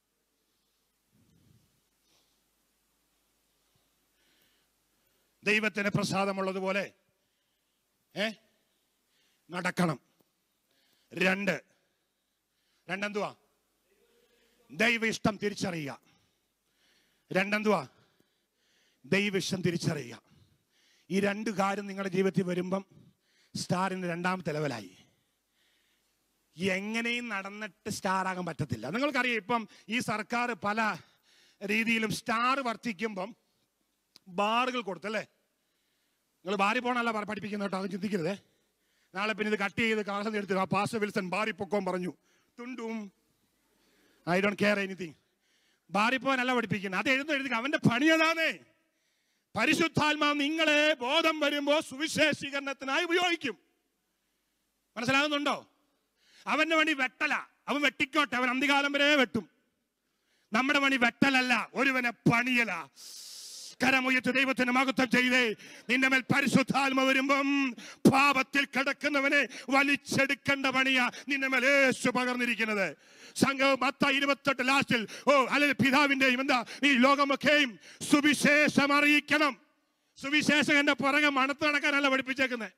ദൈവത്തിന് പ്രസാദമുള്ളതുപോലെ ഏ നടക്കണം രണ്ട് രണ്ടെന്തുവാ ദൈവ ഇഷ്ടം തിരിച്ചറിയുക രണ്ടെന്തുവാ ദൈവ ഇഷ്ടം തിരിച്ചറിയുക ഈ രണ്ട് കാര്യം നിങ്ങളുടെ ജീവിതത്തിൽ വരുമ്പം സ്റ്റാറിന് രണ്ടാമത്തെ ലെവലായി എങ്ങനെയും നടന്നിട്ട് സ്റ്റാർ ആകാൻ പറ്റത്തില്ല നിങ്ങൾക്കറിയാം ഇപ്പം ഈ സർക്കാർ പല രീതിയിലും സ്റ്റാർ വർദ്ധിക്കുമ്പം ബാറുകൾ കൊടുത്തല്ലേ നിങ്ങൾ ബാറി പോകണല്ല പഠിപ്പിക്കുന്ന കേട്ടോ അത് ചിന്തിക്കരുതേ നാളെ പിന്നെ ഇത് കട്ട് ചെയ്ത് കാസം എടുത്ത് ആ പാസ് വിൽസൺ ബാറി പൊക്കോൻ പറഞ്ഞു തുണ്ടും ഐ ഡോണ്ട് കെയർ എനിത്തിങ് ബാറി പോകാനല്ല പഠിപ്പിക്കുന്നത് അത് എഴുതുന്ന എഴുതി അവന്റെ പണി അതാണേ പരിശുദ്ധാത്മാവ് നിങ്ങളെ ബോധം വരുമ്പോൾ സുവിശേഷീകരണത്തിനായി ഉപയോഗിക്കും മനസ്സിലാകുന്നുണ്ടോ അവന്റെ പണി വെട്ടല അവൻ വെട്ടിക്കോട്ടെ അവൻ അന്തികാലം വരെ വെട്ടും നമ്മുടെ പണി വെട്ടലല്ല ഒരുവനെ പണിയല കരമുയർത്തി ദൈവത്തിന് മഹത്വം ചെയ്തേ നിന്റെ മേൽ പരിശുദ്ധാത്മ വരുമ്പം പാപത്തിൽ കിടക്കുന്നവനെ വലിച്ചെടുക്കേണ്ട പണിയാ നിന്റെ മേൽ യേശു പകർന്നിരിക്കുന്നത് സംഘം മത്ത ഇരുപത്തെട്ട് ലാസ്റ്റിൽ ഓ അല്ലെങ്കിൽ പിതാവിന്റെയും എന്താ ഈ ലോകമൊക്കെയും സുവിശേഷം അറിയിക്കണം സുവിശേഷം എന്റെ പുറകെ മണത്ത് നടക്കാനല്ല പഠിപ്പിച്ചേക്കുന്നത്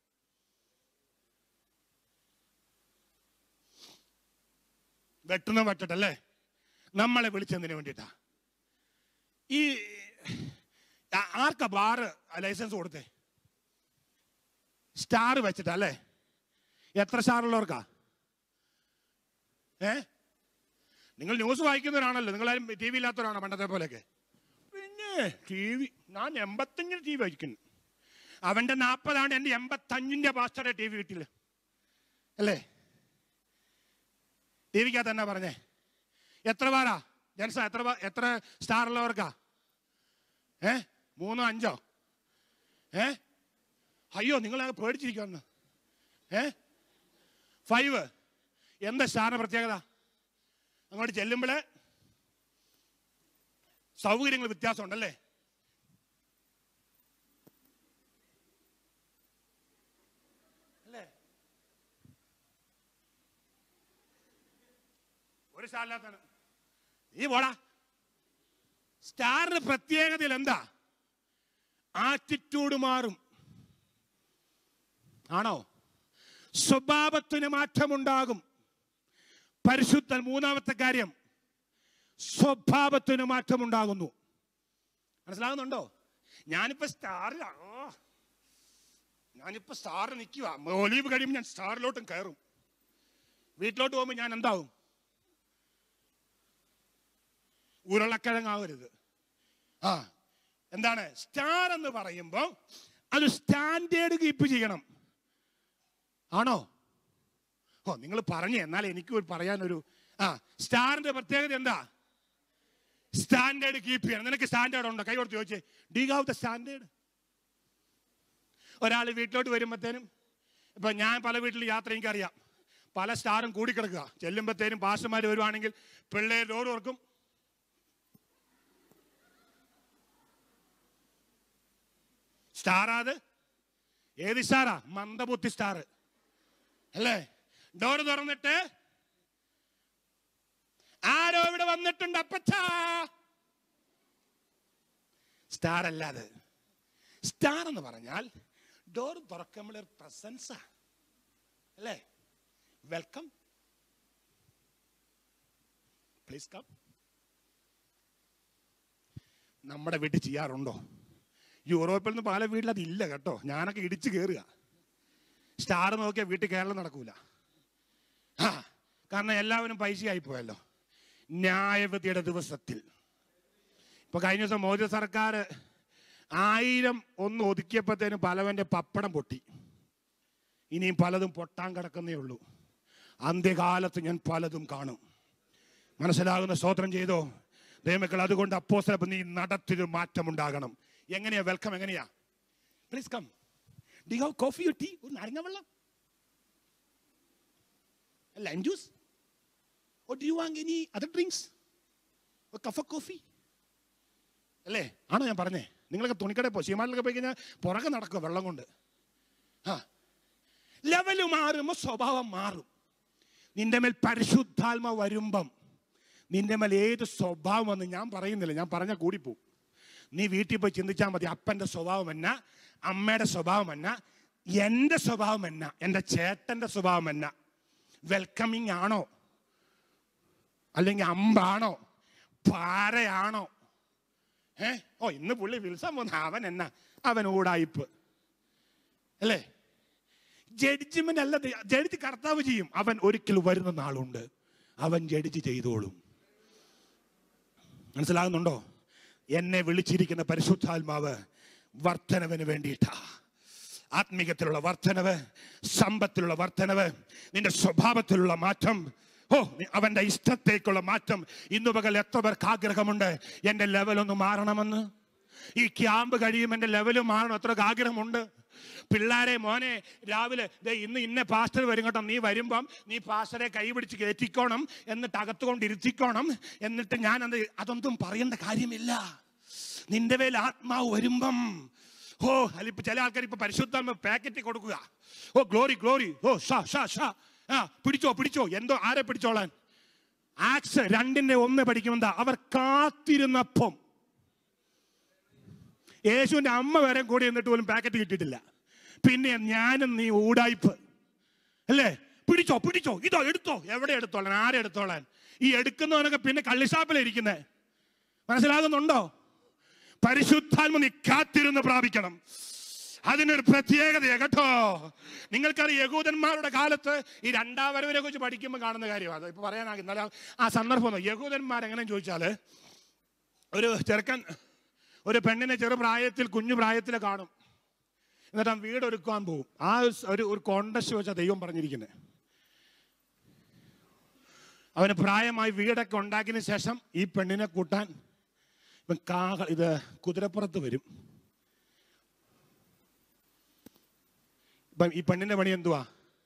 വെട്ടുന്ന വെട്ടട്ടല്ലേ നമ്മളെ വിളിച്ചതിന് വേണ്ടിയിട്ടാ ഈ ആ- ആർക്കാ ബാറ് ലൈസൻസ് കൊടുത്തേ സ്റ്റാർ വെച്ചിട്ടാ അല്ലേ എത്ര സ്റ്റാർ ഉള്ളവർക്കാ ഏ നിങ്ങൾ ന്യൂസ് വായിക്കുന്നവരാണല്ലോ നിങ്ങളാരും ടി വി ഇല്ലാത്തവരാണോ പണ്ടത്തെ പോലെയൊക്കെ പിന്നെ ടി വി ഞാൻ എൺപത്തഞ്ചിന് ടി വി വായിക്കുന്നു അവന്റെ നാൽപ്പതാണ് എൻ്റെ എൺപത്തഞ്ചിന്റെ പാസ്റ്ററെ ടി വി കിട്ടില്ല അല്ലേ ടി വിക്കകത്ത് എന്നാ പറഞ്ഞേ എത്ര പാരാ ജൻസ എത്ര പാ- എത്ര സ്റ്റാർ ഉള്ളവർക്കാ ഏ മൂന്നോ അഞ്ചോ ഏ അയ്യോ നിങ്ങൾ പേടിച്ചിരിക്കുമെന്ന് ഏ ഫൈവ് എന്താ സ്റ്റാറിന് പ്രത്യേകത അങ്ങോട്ട് ചെല്ലുമ്പോഴേ സൗകര്യങ്ങൾ വ്യത്യാസമുണ്ടല്ലേ അല്ലേ ഒരു സ്റ്റാറില്ലാത്താണ് നീ പോടാ സ്റ്റാറിന്റെ പ്രത്യേകതയിൽ എന്താ ആറ്റിറ്റ്യൂഡ് മാറും ആണോ സ്വഭാവത്തിന് മാറ്റമുണ്ടാകും പരിശുദ്ധൻ മൂന്നാമത്തെ കാര്യം സ്വഭാവത്തിന് മാറ്റമുണ്ടാകുന്നു മനസ്സിലാകുന്നുണ്ടോ ഞാനിപ്പോ സ്റ്റാറിലാണോ ഞാനിപ്പോ സ്റ്റാറിൽ നിൽക്കുക ഒലീവ് കഴിയുമ്പോൾ ഞാൻ സ്റ്റാറിലോട്ടും കയറും വീട്ടിലോട്ട് പോകുമ്പോൾ ഞാൻ എന്താവും ഉരുളക്കിഴങ്ങാവരുത് ആ എന്താണ് സ്റ്റാർ എന്ന് പറയുമ്പോൾ അത് സ്റ്റാൻഡേർഡ് കീപ്പ് ചെയ്യണം ആണോ ഓ നിങ്ങൾ പറഞ്ഞു എന്നാൽ എനിക്ക് ഒരു പറയാനൊരു ആ സ്റ്റാറിന്റെ പ്രത്യേകത എന്താ സ്റ്റാൻഡേർഡ് കീപ്പ് ചെയ്യണം നിനക്ക് സ്റ്റാൻഡേർഡ് ഉണ്ടോ കൈ കൊടുത്ത് ചോദിച്ചേ ഡി ഹാവ് ദ സ്റ്റാൻഡേർഡ് ഒരാൾ വീട്ടിലോട്ട് വരുമ്പോഴത്തേനും ഇപ്പൊ ഞാൻ പല വീട്ടിൽ യാത്ര എനിക്കറിയാം പല സ്റ്റാറും കൂടിക്കിടക്കുക ചെല്ലുമ്പോഴത്തേനും പാസ്റ്റർമാർ വരുവാണെങ്കിൽ പിള്ളേർ ഓരോർക്കും സ്റ്റാറാ അത് ഏത് സ്റ്റാറാ മന്ദബുദ്ധി സ്റ്റാർ അല്ലേ ഡോറ് തുറന്നിട്ട് ആരോ ഇവിടെ വന്നിട്ടുണ്ട് അപ്പച്ചാ സ്റ്റാർ അല്ലാതെ സ്റ്റാർ എന്ന് പറഞ്ഞാൽ ഡോർ തുറക്കുമ്പോൾ ഒരു പ്രസൻസാ അല്ലേ വെൽക്കം പ്ലീസ് കം നമ്മുടെ വീട്ടിൽ ചെയ്യാറുണ്ടോ യൂറോപ്പിൽ നിന്ന് പല വീട്ടിൽ അതില്ല കേട്ടോ ഞാനൊക്കെ ഇടിച്ചു കയറുക സ്റ്റാർ നോക്കിയാൽ വീട്ടിൽ കേരളം നടക്കൂല ആ കാരണം എല്ലാവരും പൈസയായി പോയല്ലോ ന്യായവിധിയുടെ ദിവസത്തിൽ ഇപ്പൊ കഴിഞ്ഞ ദിവസം മോദി സർക്കാർ ആയിരം ഒന്ന് ഒതുക്കിയപ്പോഴത്തേനും പലവന്റെ പപ്പടം പൊട്ടി ഇനിയും പലതും പൊട്ടാൻ കിടക്കുന്നേ ഉള്ളൂ അന്ത്യകാലത്ത് ഞാൻ പലതും കാണും മനസ്സിലാകുന്ന സ്തോത്രം ചെയ്തോ ദൈവമക്കൾ അതുകൊണ്ട് അപ്പോസ്തലം നീ നടത്തിയൊരു മാറ്റമുണ്ടാകണം എങ്ങനെയാ വെൽക്കം എങ്ങനെയാ പ്ലീസ് കം ഡി ഹവ് കോഫി യോ ടീ ഒരു നാരങ്ങ വെള്ളം ലൈം ജ്യൂസ് ഓ do you want any other drinks കഫ കോഫി അല്ലേ ആണോ ഞാൻ പറഞ്ഞേ നിങ്ങളൊക്കെ തുണിക്കടയിൽ പോ ശീമാനിലൊക്കെ പോയി കഴിഞ്ഞാൽ പുറകെ നടക്കുക വെള്ളം കൊണ്ട് ആ ലെവല് മാറുമ്പോൾ സ്വഭാവം മാറും നിന്റെ മേൽ പരിശുദ്ധാത്മ വരുമ്പം നിന്റെ മേൽ ഏത് സ്വഭാവം എന്ന് ഞാൻ പറയുന്നില്ല ഞാൻ പറഞ്ഞ കൂടിപ്പോവും നീ വീട്ടിൽ പോയി ചിന്തിച്ചാൽ മതി അപ്പൻ്റെ സ്വഭാവം എന്നാ അമ്മയുടെ സ്വഭാവം എന്നാ എൻ്റെ സ്വഭാവം എന്നാ എൻ്റെ ചേട്ടൻ്റെ സ്വഭാവം എന്നാ വെൽക്കമിങ് ആണോ അല്ലെങ്കിൽ അമ്പാണോ പാരയാണോ ഏ ഓ ഇന്ന് പുള്ളി വിൽസൺ വന്ന അവൻ എന്നാ അവൻ ഊടായിപ്പ് അല്ലേ ജഡ്ജിമെന്റ് അല്ല ജഡ്ജ് കർത്താവ് ചെയ്യും അവൻ ഒരിക്കൽ വരുന്ന നാളുണ്ട് അവൻ ജഡ്ജ് ചെയ്തോളും മനസ്സിലാകുന്നുണ്ടോ എന്നെ വിളിച്ചിരിക്കുന്ന പരിശുദ്ധാത്മാവ് വർധനവിന് വേണ്ടിയിട്ടാ ആത്മീകത്തിലുള്ള വർധനവ് സമ്പത്തിലുള്ള വർധനവ് നിന്റെ സ്വഭാവത്തിലുള്ള മാറ്റം ഓ നി- അവന്റെ ഇഷ്ടത്തേക്കുള്ള മാറ്റം ഇന്നു പകൽ എത്ര പേർക്ക് ആഗ്രഹമുണ്ട് എന്റെ ലെവൽ ഒന്ന് മാറണമെന്ന് ഈ ക്യാമ്പ് കഴിയും എന്റെ ലെവൽ മാറണം എത്ര ആഗ്രഹമുണ്ട് പിള്ളേരെ മോനെ രാവിലെ ദേ ഇന്ന് ഇന്ന പാസ്റ്റർ വരും കേട്ടോ നീ വരുമ്പം നീ പാസ്റ്ററെ കൈ പിടിച്ച് കയറ്റിക്കോണം എന്നിട്ട് അകത്തുകൊണ്ട് ഇരുത്തിക്കോണം എന്നിട്ട് ഞാൻ അത് അതൊന്നും പറയേണ്ട കാര്യമില്ല നിന്റെ മേൽ ആത്മാവ് വരുമ്പം ഓ അല്ലിപ്പോ ചില ആൾക്കാർ ഇപ്പൊ പരിശുദ്ധാത്മ പാക്കറ്റ് കൊടുക്കുക ഓ ഗ്ലോറി ഗ്ലോറി ഓ ഷാ ഷാ ഷാ ആ പിടിച്ചോ പിടിച്ചോ എന്തോ ആരെ പിടിച്ചോളാൻ ആക്സ് രണ്ടിന്റെ ഒന്ന് പഠിക്കുമെന്താ അവർ കാത്തിരുന്നപ്പം യേശുവിന്റെ അമ്മ വരെ കൂടി എന്നിട്ട് പോലും പാക്കറ്റ് കിട്ടിയിട്ടില്ല പിന്നെ ഞാനും നീ ഊടായിപ്പ് അല്ലേ പിടിച്ചോ പിടിച്ചോ ഇതോ എടുത്തോ എവിടെ എടുത്തോളാൻ ആരെ എടുത്തോളാൻ ഈ എടുക്കുന്നവനൊക്കെ പിന്നെ കള്ളിഷാപ്പിലിരിക്കുന്നേ മനസ്സിലാകുന്നുണ്ടോ പരിശുദ്ധാത്മ നീ കാത്തിരുന്ന് പ്രാപിക്കണം അതിനൊരു പ്രത്യേകതയാ കേട്ടോ നിങ്ങൾക്കറിയാം യഹൂദന്മാരുടെ കാലത്ത് ഈ രണ്ടാം വരവിനെ കുറിച്ച് പഠിക്കുമ്പോൾ കാണുന്ന കാര്യമാണ് ഇപ്പൊ പറയാനാകും ഇന്നലെ ആ സന്ദർഭം ഒന്ന് യഹൂദന്മാർ എങ്ങനെ ചോദിച്ചാല് ഒരു ചെറുക്കൻ ഒരു പെണ്ണിനെ ചെറുപ്രായത്തിൽ കുഞ്ഞു പ്രായത്തിൽ കാണും എന്നിട്ട് ആ വീട് ഒരുക്കാൻ പോകും ആ ഒരു ഒരു കോണ്ടസ്റ്റ് വെച്ചാ ദൈവം പറഞ്ഞിരിക്കുന്നത് അവന് പ്രായമായി വീടൊക്കെ ഉണ്ടാക്കിയതിന് ശേഷം ഈ പെണ്ണിനെ കൂട്ടാൻ ഇവൻ കാക ഇത് കുതിരപ്പുറത്ത് വരും ഇപ്പം ഈ പെണ്ണിന്റെ പണി എന്തുവാ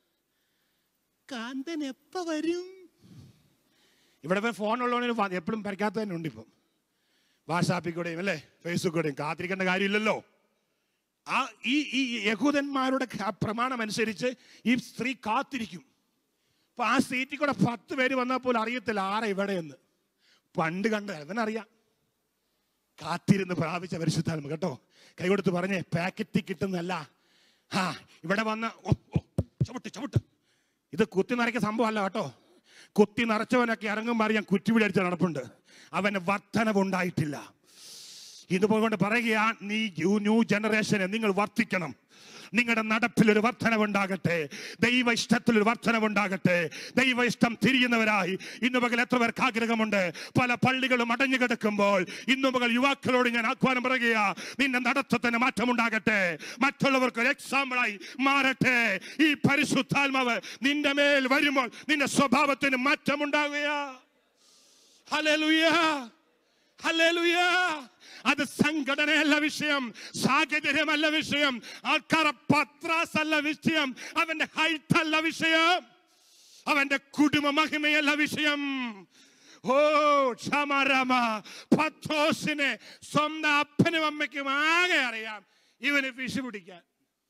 കാന്തൻ എപ്പ വരും ഇവിടെ ഇപ്പം ഫോണുള്ളവന് എപ്പോഴും പരിക്കാത്ത തന്നെ ഉണ്ട് ഇപ്പം വാട്സാപ്പിൽ കൂടെയും അല്ലേ ഫേസ്ബുക്ക് കൂടെയും കാത്തിരിക്കേണ്ട കാര്യമില്ലല്ലോ ആ ഈ ഈ യഹൂദന്മാരുടെ ക- പ്രമാണം അനുസരിച്ച് ഈ സ്ത്രീ കാത്തിരിക്കും അപ്പൊ ആ സീറ്റിൽ കൂടെ പത്ത് പേര് വന്നാൽ പോലും അറിയത്തില്ല ആരാ ഇവിടെ എന്ന് പണ്ട് കണ്ട് അവനറിയാം കാത്തിരുന്ന് പ്രാപിച്ച പരിശുദ്ധാത്മ കേട്ടോ കൈ കൊടുത്ത് പറഞ്ഞേ പാക്കറ്റിൽ കിട്ടുന്നല്ല ആ ഇവിടെ വന്ന് ഓ, ഓ, ചവിട്ട് ചവിട്ട് ഇത് കുത്തി നിറയ്ക്കുന്ന സംഭവമല്ല കേട്ടോ കുത്തി നിറച്ചവനൊക്കെ ഇറങ്ങുമ്പോൾ അറിയാൻ കുറ്റിപിടി അടിച്ച നടപ്പുണ്ട് അവന് വർധനവുണ്ടായിട്ടില്ല ഇതുപോലെ കൊണ്ട് പറയുകയാ നീ യു- ന്യൂ ജനറേഷനെ നിങ്ങൾ വർദ്ധിക്കണം നിങ്ങളുടെ നടപ്പിൽ ഒരു വർധനവുണ്ടാകട്ടെ ദൈവ ഇഷ്ടത്തിൽ ഒരു വർധനവുണ്ടാകട്ടെ ദൈവ ഇഷ്ടം തിരിയുന്നവരായി ഇന്ന് പകൽ എത്ര പേർക്ക് ആഗ്രഹമുണ്ട് പല പള്ളികളും അടഞ്ഞു കിടക്കുമ്പോൾ ഇന്ന് പകൽ യുവാക്കളോട് ഞാൻ ആഹ്വാനം പറയുക നിന്റെ നടത്തത്തിന് മാറ്റമുണ്ടാകട്ടെ മറ്റുള്ളവർക്ക് ഒരു എക്സാമ്പിളായി മാറട്ടെ ഈ പരിശുദ്ധാത്മാവ് നിന്റെ മേൽ വരുമ്പോൾ നിന്റെ സ്വഭാവത്തിന് മാറ്റമുണ്ടാകുക ഹല്ലേലൂയ ഹല്ലേലൂയ അത് സംഘടനയല്ല വിഷയം സാഹചര്യമല്ല വിഷയം ആൾക്കാരെ പത്രാസ് അല്ല വിഷയം അവന്റെ ഹൈറ്റ് അല്ല വിഷയം അവന്റെ കുടുംബ മഹിമയല്ല വിഷയം ഓ ക്ഷമരമ പത്രോസിനെ സ്വന്തം അപ്പനും അമ്മയ്ക്കും ആകെ അറിയാം ഇവന് ഫിഷ് പിടിക്കാൻ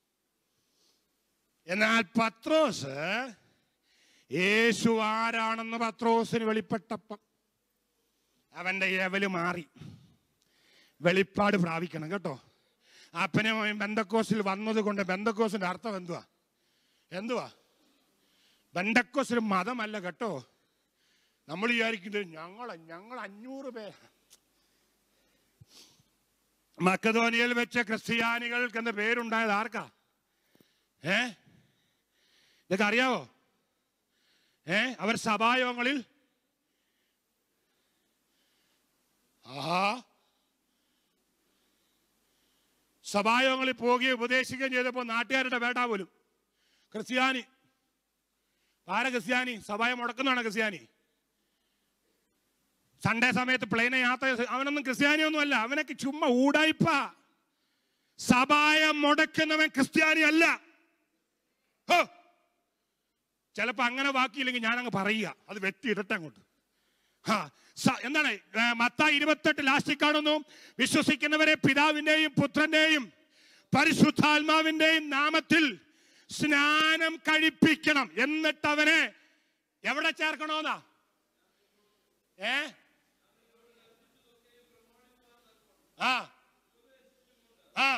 എന്നാൽ പത്രോസ് യേശു ആരാണെന്ന് പത്രോസിന് വെളിപ്പെട്ടപ്പം അവന്റെ ഏവല് മാറി വെളിപ്പാട് പ്രാപിക്കണം കേട്ടോ അപ്പനും അമ്മയും ബന്ധക്കോസിൽ വന്നത് കൊണ്ട് ബന്ധക്കോസിന്റെ അർത്ഥം എന്തുവാ എന്തുവാ ബന്ധക്കോസ് ഒരു മതമല്ല കേട്ടോ നമ്മൾ വിചാരിക്കുന്നത് ഞങ്ങൾ ഞങ്ങൾ അഞ്ഞൂറ് പേർ മക്കധോനിയിൽ വെച്ച ക്രിസ്ത്യാനികൾക്ക് എന്ന പേരുണ്ടായത് ആർക്കാ ഏ ഇതൊക്കെ അറിയാവോ ഏ അവർ സഭായോഗങ്ങളിൽ ആഹാ സഭായോഗങ്ങളിൽ പോവുകയും ഉപദേശിക്കുകയും ചെയ്തപ്പോൾ നാട്ടുകാരുടെ വേണ്ട പോലും ക്രിസ്ത്യാനി ആര ക്രിസ്ത്യാനി സഭായം മുടക്കുന്നതാണ് ക്രിസ്ത്യാനി സൺഡേ സമയത്ത് പ്ലെയിനെ യാത്ര ചെയ്ത് അവനൊന്നും ക്രിസ്ത്യാനിയൊന്നും അല്ല അവനൊക്കെ ചുമ്മാ ഊടായിപ്പ സഭായം മുടക്കുന്നവൻ ക്രിസ്ത്യാനി അല്ല ഹോ. ചിലപ്പോ അങ്ങനെ ബാക്കിയില്ലെങ്കിൽ ഞാൻ അങ്ങ് പറയുക അത് വെട്ടി ഇടട്ടെ അങ്ങോട്ട് ആ, സ- എന്താണ് ഏ, മത്തായി ഇരുപത്തെട്ട് ലാസ്റ്റിൽ കാണുന്നു വിശ്വസിക്കുന്നവരെ പിതാവിന്റെയും പുത്രന്റെയും പരിശുദ്ധാത്മാവിന്റെയും നാമത്തിൽ സ്നാനം കഴിപ്പിക്കണം എന്നിട്ട് അവനെ എവിടെ ചേർക്കണോന്നാ ഏ ആ ആ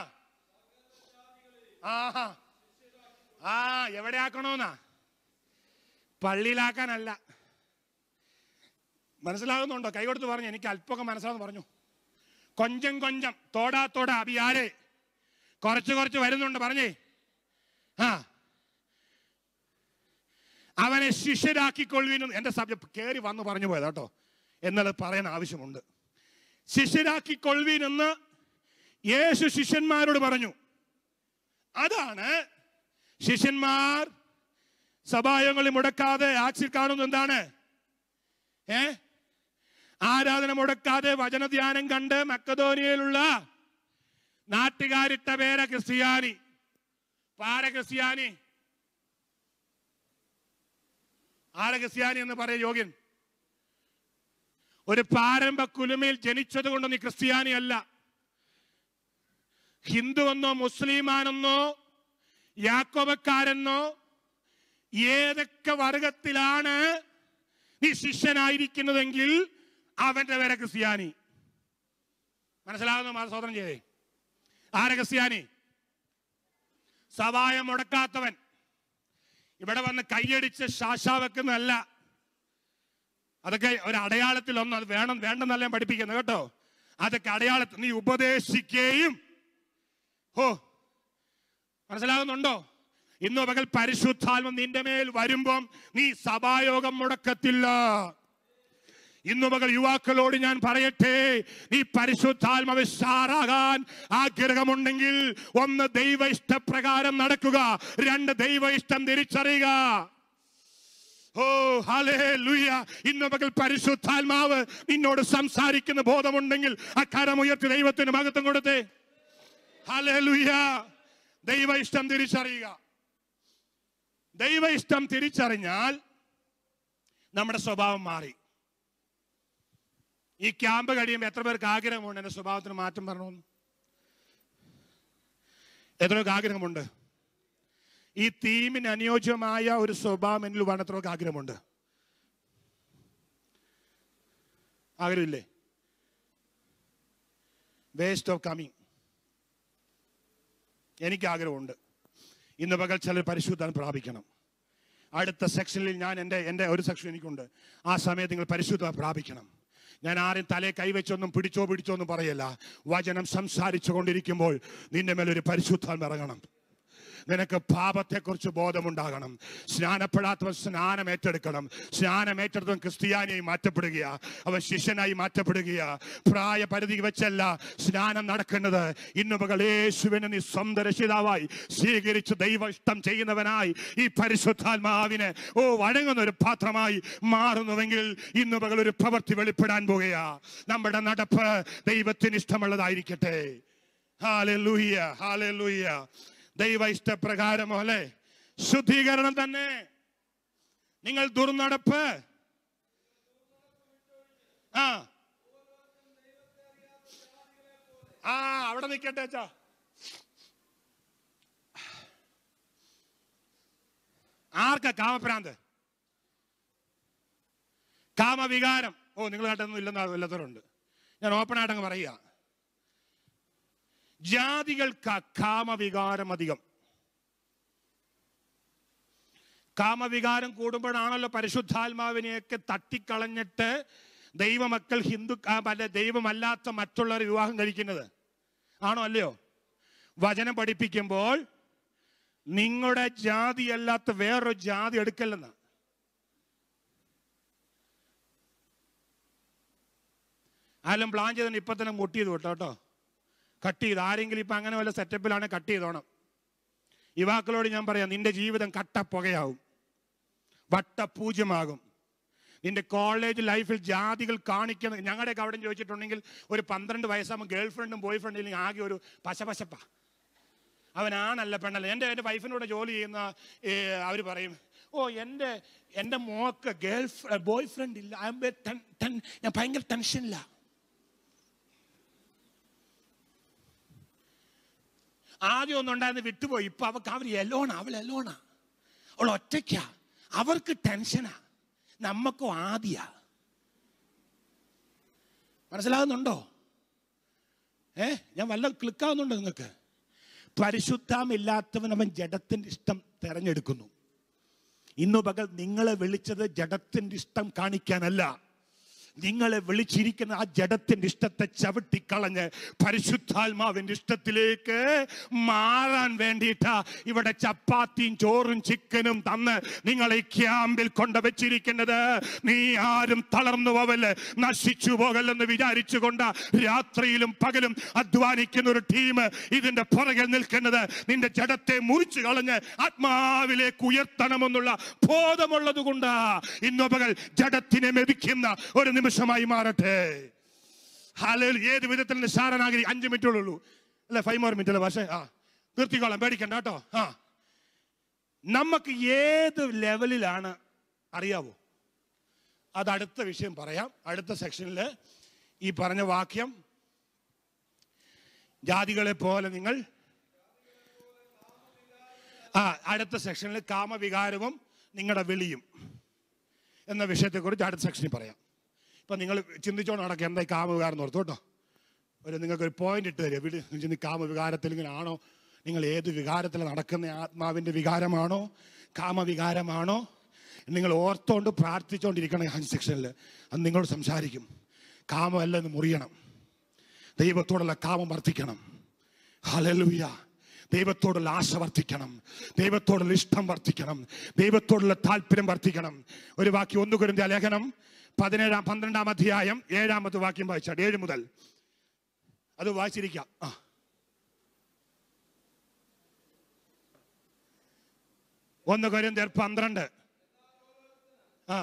ആഹാ ആ എവിടെ ആക്കണോന്നാ പള്ളിയിലാക്കാനല്ല മനസ്സിലാകുന്നുണ്ടോ കൈ കൊടുത്ത് പറഞ്ഞു എനിക്ക് അല്പമൊക്കെ മനസ്സിലാന്ന് പറഞ്ഞു കൊഞ്ചം കൊഞ്ചം തോടാ തോടാ അഭിയാരെ കുറച്ച് കുറച്ച് വരുന്നുണ്ട് പറഞ്ഞേ ആ അവനെ ശിഷ്യരാക്കിക്കൊള്ളുവിനും എൻ്റെ സബ്ജക്ട് കയറി വന്ന് പറഞ്ഞു പോയത് കേട്ടോ എന്നുള്ളത് പറയാൻ ആവശ്യമുണ്ട് ശിഷ്യരാക്കിക്കൊള്ളുവീൻ എന്ന് യേശു ശിഷ്യന്മാരോട് പറഞ്ഞു അതാണ് ശിഷ്യന്മാർ സഭായങ്ങളിൽ മുടക്കാതെ ആക്സിൽ കാണുന്നത് എന്താണ് ഏ ആരാധന മുടക്കാതെ വചനധ്യാനം കണ്ട് മക്കതോനിയയിലുള്ള നാട്ടുകാരിട്ട പേര ക്രിസ്ത്യാനി പാര ക്രിസ്ത്യാനി ആര ക്രിസ്ത്യാനി എന്ന് പറയ യോഗ്യൻ ഒരു പ്രാരംഭ കുലുമയിൽ ജനിച്ചത് കൊണ്ട് നീ ക്രിസ്ത്യാനി അല്ല ഹിന്ദുവെന്നോ മുസ്ലിമാനെന്നോ യാക്കോബക്കാരെന്നോ ഏതൊക്കെ വർഗത്തിലാണ് നീ ശിഷ്യനായിരിക്കുന്നതെങ്കിൽ അവന്റെ പേരെ ക്രിസ്ത്യാനി മനസ്സിലാകുന്ന സോദരം ചെയ്തേ ആരെ ക്രിസ്ത്യാനി സഭായം മുടക്കാത്തവൻ ഇവിടെ വന്ന് കൈയടിച്ച് ശാശ വെക്കുന്നതല്ല അതൊക്കെ ഒരു അടയാളത്തിൽ ഒന്ന് അത് വേണം വേണ്ടെന്നല്ല ഞാൻ പഠിപ്പിക്കുന്നത് കേട്ടോ അതൊക്കെ അടയാളത്തിൽ നീ ഉപദേശിക്കുകയും ഹോ മനസ്സിലാകുന്നുണ്ടോ ഇന്ന് പകൽ പരിശുദ്ധാത്മം നിന്റെ മേൽ വരുമ്പം നീ സഭായോഗം മുടക്കത്തില്ല ഇന്നു പകൽ യുവാക്കളോട് ഞാൻ പറയട്ടെ നീ പരിശുദ്ധാത്മാവ് സ്റ്റാറാകാൻ ആഗ്രഹമുണ്ടെങ്കിൽ ഒന്ന് ദൈവ ഇഷ്ടപ്രകാരം നടക്കുക രണ്ട് ദൈവ ഇഷ്ടം തിരിച്ചറിയുക ഓ ഹലേ ലുയ ഇന്ന് പകൽ പരിശുദ്ധാത്മാവ് നിന്നോട് സംസാരിക്കുന്ന ബോധമുണ്ടെങ്കിൽ ആ കരമുയർത്തി ദൈവത്തിന് മഹത്വം കൊടുത്തേ ഹലേ ലുയ ദൈവ ഇഷ്ടം തിരിച്ചറിയുക ദൈവ ഇഷ്ടം തിരിച്ചറിഞ്ഞാൽ നമ്മുടെ സ്വഭാവം മാറി ഈ ക്യാമ്പ് കഴിയുമ്പോൾ എത്ര പേർക്ക് ആഗ്രഹമുണ്ട് എൻ്റെ സ്വഭാവത്തിന് മാറ്റം വരണമെന്ന് എത്ര പേർക്ക് ആഗ്രഹമുണ്ട് ഈ തീമിന് അനുയോജ്യമായ ഒരു സ്വഭാവം എന്നിൽ വേണം എത്ര പേർക്ക് ആഗ്രഹമുണ്ട് ആഗ്രഹമില്ലേ വേസ്റ്റ് ഓഫ് കമ്മിങ് എനിക്ക് ആഗ്രഹമുണ്ട് ഇന്ന് പകൽ ചിലർ പരിശുദ്ധം പ്രാപിക്കണം അടുത്ത സെക്ഷനിൽ ഞാൻ എൻ്റെ എൻ്റെ ഒരു സെക്ഷൻ എനിക്കുണ്ട് ആ സമയത്ത് നിങ്ങൾ പരിശുദ്ധ പ്രാപിക്കണം ഞാൻ ആരും തലേ കൈവച്ചൊന്നും പിടിച്ചോ പിടിച്ചോ ഒന്നും പറയല്ല വചനം സംസാരിച്ചു കൊണ്ടിരിക്കുമ്പോൾ നിന്റെ മേലൊരു പരിശുദ്ധാത്മ ഇറങ്ങണം നിനക്ക് പാപത്തെക്കുറിച്ച് ബോധമുണ്ടാകണം സ്നാനപ്പെടാത്തവൻ സ്നാനം ഏറ്റെടുക്കണം സ്നാനം ഏറ്റെടുത്തവൻ ക്രിസ്ത്യാനിയായി മാറ്റപ്പെടുകയാ അവൻ ശിഷ്യനായി മാറ്റപ്പെടുകയാ പ്രായപരിധി വെച്ചല്ല സ്നാനം നടക്കുന്നത് ഇന്ന് പകൽ യേശുവിനെ നീ സ്വന്തം രക്ഷിതാവായി സ്വീകരിച്ച് ദൈവ ഇഷ്ടം ചെയ്യുന്നവനായി ഈ പരിശുദ്ധാത്മാവിനെ ഓ വഴങ്ങുന്ന ഒരു പാത്രമായി മാറുന്നുവെങ്കിൽ ഇന്ന് പകൽ ഒരു പ്രവൃത്തി വെളിപ്പെടാൻ പോകുകയാ നമ്മുടെ നടപ്പ് ദൈവത്തിന് ഇഷ്ടമുള്ളതായിരിക്കട്ടെ ഹാലൂയ്യ ഹാലൂയ്യ ദൈവ ഇഷ്ടപ്രകാരം പോലെ ശുദ്ധീകരണം തന്നെ നിങ്ങൾ ദുർനടപ്പ് ആ ആ അവിടെ നിൽക്കട്ടെ അച്ഛാ ആർക്കാ കാമഭ്രാന്ത് കാമവികാരം ഓ നിങ്ങൾ കേട്ടൊന്നും ഇല്ലെന്ന് ഇല്ലാത്തവരുണ്ട് ഞാൻ ഓപ്പൺ ആയിട്ടങ്ങ് പറയുക ജാതികൾക്ക് കാമവികാരം അധികം കാമവികാരം കൂടുമ്പോഴാണല്ലോ പരിശുദ്ധാത്മാവിനെയൊക്കെ തട്ടിക്കളഞ്ഞിട്ട് ദൈവമക്കൾ ഹിന്ദു ആ, അല്ല ദൈവമല്ലാത്ത മറ്റുള്ളവർ വിവാഹം കഴിക്കുന്നത് ആണോ അല്ലയോ വചനം പഠിപ്പിക്കുമ്പോൾ നിങ്ങളുടെ ജാതി അല്ലാത്ത വേറൊരു ജാതി എടുക്കല്ലെന്ന് ആരും പ്ലാൻ ചെയ്തതിന് ഇപ്പൊ തന്നെ മുട്ടി ചെയ്ത് വിട്ടോ കേട്ടോ കട്ട് ചെയ്ത് ആരെങ്കിലും ഇപ്പൊ അങ്ങനെ വല്ല സെറ്റപ്പിലാണ് കട്ട് ചെയ്തോണം യുവാക്കളോട് ഞാൻ പറയാം നിന്റെ ജീവിതം കട്ടപ്പുകയാവും വട്ടപൂജ്യമാകും നിന്റെ കോളേജ് ലൈഫിൽ ജാതികൾ കാണിക്കുന്ന ഞങ്ങളുടെയൊക്കെ അവിടെ ചോദിച്ചിട്ടുണ്ടെങ്കിൽ ഒരു പന്ത്രണ്ട് വയസ്സാകുമ്പോൾ ഗേൾ ഫ്രണ്ടും ബോയ് ഫ്രണ്ടും ഇല്ലെങ്കിൽ ആകെ ഒരു പശപശപ്പ അവനാണല്ല പെണ്ണല്ല എൻ്റെ എൻ്റെ വൈഫിനോട് ജോലി ചെയ്യുന്ന അവർ പറയും ഓ എൻ്റെ എൻ്റെ മോക്ക് ഗേൾ ബോയ് ഫ്രണ്ട് ഇല്ല ഐ എം ഞാൻ ഭയങ്കര ടെൻഷനില്ല ആദ്യം ഒന്നും ഉണ്ടായിരുന്നു വിട്ടുപോയി ഇപ്പൊ അവർക്ക് അവർ എലോണ അവൾ എലോണ അവൾ ഒറ്റയ്ക്കാ അവർക്ക് ടെൻഷനാ നമ്മക്കോ ആദ്യ മനസ്സിലാകുന്നുണ്ടോ ഏ ഞാൻ വല്ല ക്ലിക്കാവുന്നുണ്ടോ നിങ്ങൾക്ക് പരിശുദ്ധമില്ലാത്തവൻ അവൻ ജഡത്തിന്റെ ഇഷ്ടം തെരഞ്ഞെടുക്കുന്നു ഇന്നു പകൽ നിങ്ങളെ വിളിച്ചത് ജഡത്തിന്റെ ഇഷ്ടം കാണിക്കാനല്ല നിങ്ങളെ വിളിച്ചിരിക്കുന്ന ആ ജഡത്തിന്റെ ഇഷ്ടത്തെ ചവിട്ടിക്കളഞ്ഞ് പരിശുദ്ധാത്മാവിന്റെ ഇഷ്ടത്തിലേക്ക് മാറാൻ വേണ്ടിയിട്ടാ ഇവിടെ ചപ്പാത്തിയും ചോറും ചിക്കനും തന്ന് നിങ്ങളെ ക്യാമ്പിൽ കൊണ്ടുവച്ചിരിക്കുന്നത് നീ ആരും തളർന്നു പോവല്ല് നശിച്ചു പോകല്ലെന്ന് വിചാരിച്ചുകൊണ്ട് രാത്രിയിലും പകലും അധ്വാനിക്കുന്ന ഒരു ടീം ഇതിന്റെ പുറകിൽ നിൽക്കുന്നത് നിന്റെ ജഡത്തെ മുറിച്ചു കളഞ്ഞ് ആത്മാവിലേക്ക് ഉയർത്തണമെന്നുള്ള ബോധമുള്ളത് കൊണ്ടാ ഇന്നു പകൽ ജഡത്തിനെ മെതിക്കുന്ന ഒരു നിമിഷമായി മാറട്ടെ ഹാലയിൽ ഏത് വിധത്തിൽ നിസ്സാരനാകരി അഞ്ച് മിനിറ്റുള്ളൂ അല്ലെ ഫൈവ് മോർ മിനിറ്റ് അല്ലേ പക്ഷേ ആ നിർത്തിക്കോളാം പേടിക്കണ്ട കേട്ടോ ആ നമുക്ക് ഏത് ലെവലിലാണ് അറിയാവോ അത് അടുത്ത വിഷയം പറയാം അടുത്ത സെക്ഷനിൽ ഈ പറഞ്ഞ വാക്യം ജാതികളെ പോലെ നിങ്ങൾ ആ അടുത്ത സെക്ഷനിൽ കാമവികാരവും നിങ്ങളുടെ വിളിയും എന്ന വിഷയത്തെക്കുറിച്ച് അടുത്ത സെക്ഷനിൽ പറയാം ഇപ്പം നിങ്ങൾ ചിന്തിച്ചോണ്ട് നടക്കുക എന്തായി കാമവികാരം എന്ന് ഓർത്തു കേട്ടോ ഒരു നിങ്ങൾക്ക് ഒരു പോയിന്റ് ഇട്ട് തരിക വീട് ചിന്തി കാമവികാരത്തിൽ ഇങ്ങനെ ആണോ നിങ്ങൾ ഏത് വികാരത്തിൽ നടക്കുന്ന ആത്മാവിൻ്റെ വികാരമാണോ കാമവികാരമാണോ നിങ്ങൾ ഓർത്തോണ്ട് പ്രാർത്ഥിച്ചുകൊണ്ടിരിക്കണം ഈ അഞ്ച് സെക്ഷനിൽ അത് നിങ്ങളോട് സംസാരിക്കും കാമമല്ല എന്ന് മുറിയണം ദൈവത്തോടുള്ള കാമം വർദ്ധിക്കണം ഹലലുയ ദൈവത്തോടുള്ള ആശ വർദ്ധിക്കണം ദൈവത്തോടുള്ള ഇഷ്ടം വർദ്ധിക്കണം ദൈവത്തോടുള്ള താല്പര്യം വർദ്ധിക്കണം ഒരു വാക്യം ഒന്ന് കുരുന്ത ലേഖനം പതിനേഴാം പന്ത്രണ്ടാം അധ്യായം ഏഴാമത്തെ വാക്യം വായിച്ചാട്ട് ഏഴ് മുതൽ അത് വായിച്ചിരിക്കാം ആ ഒന്ന് കൊരിന്ത്യർ പന്ത്രണ്ട് ആ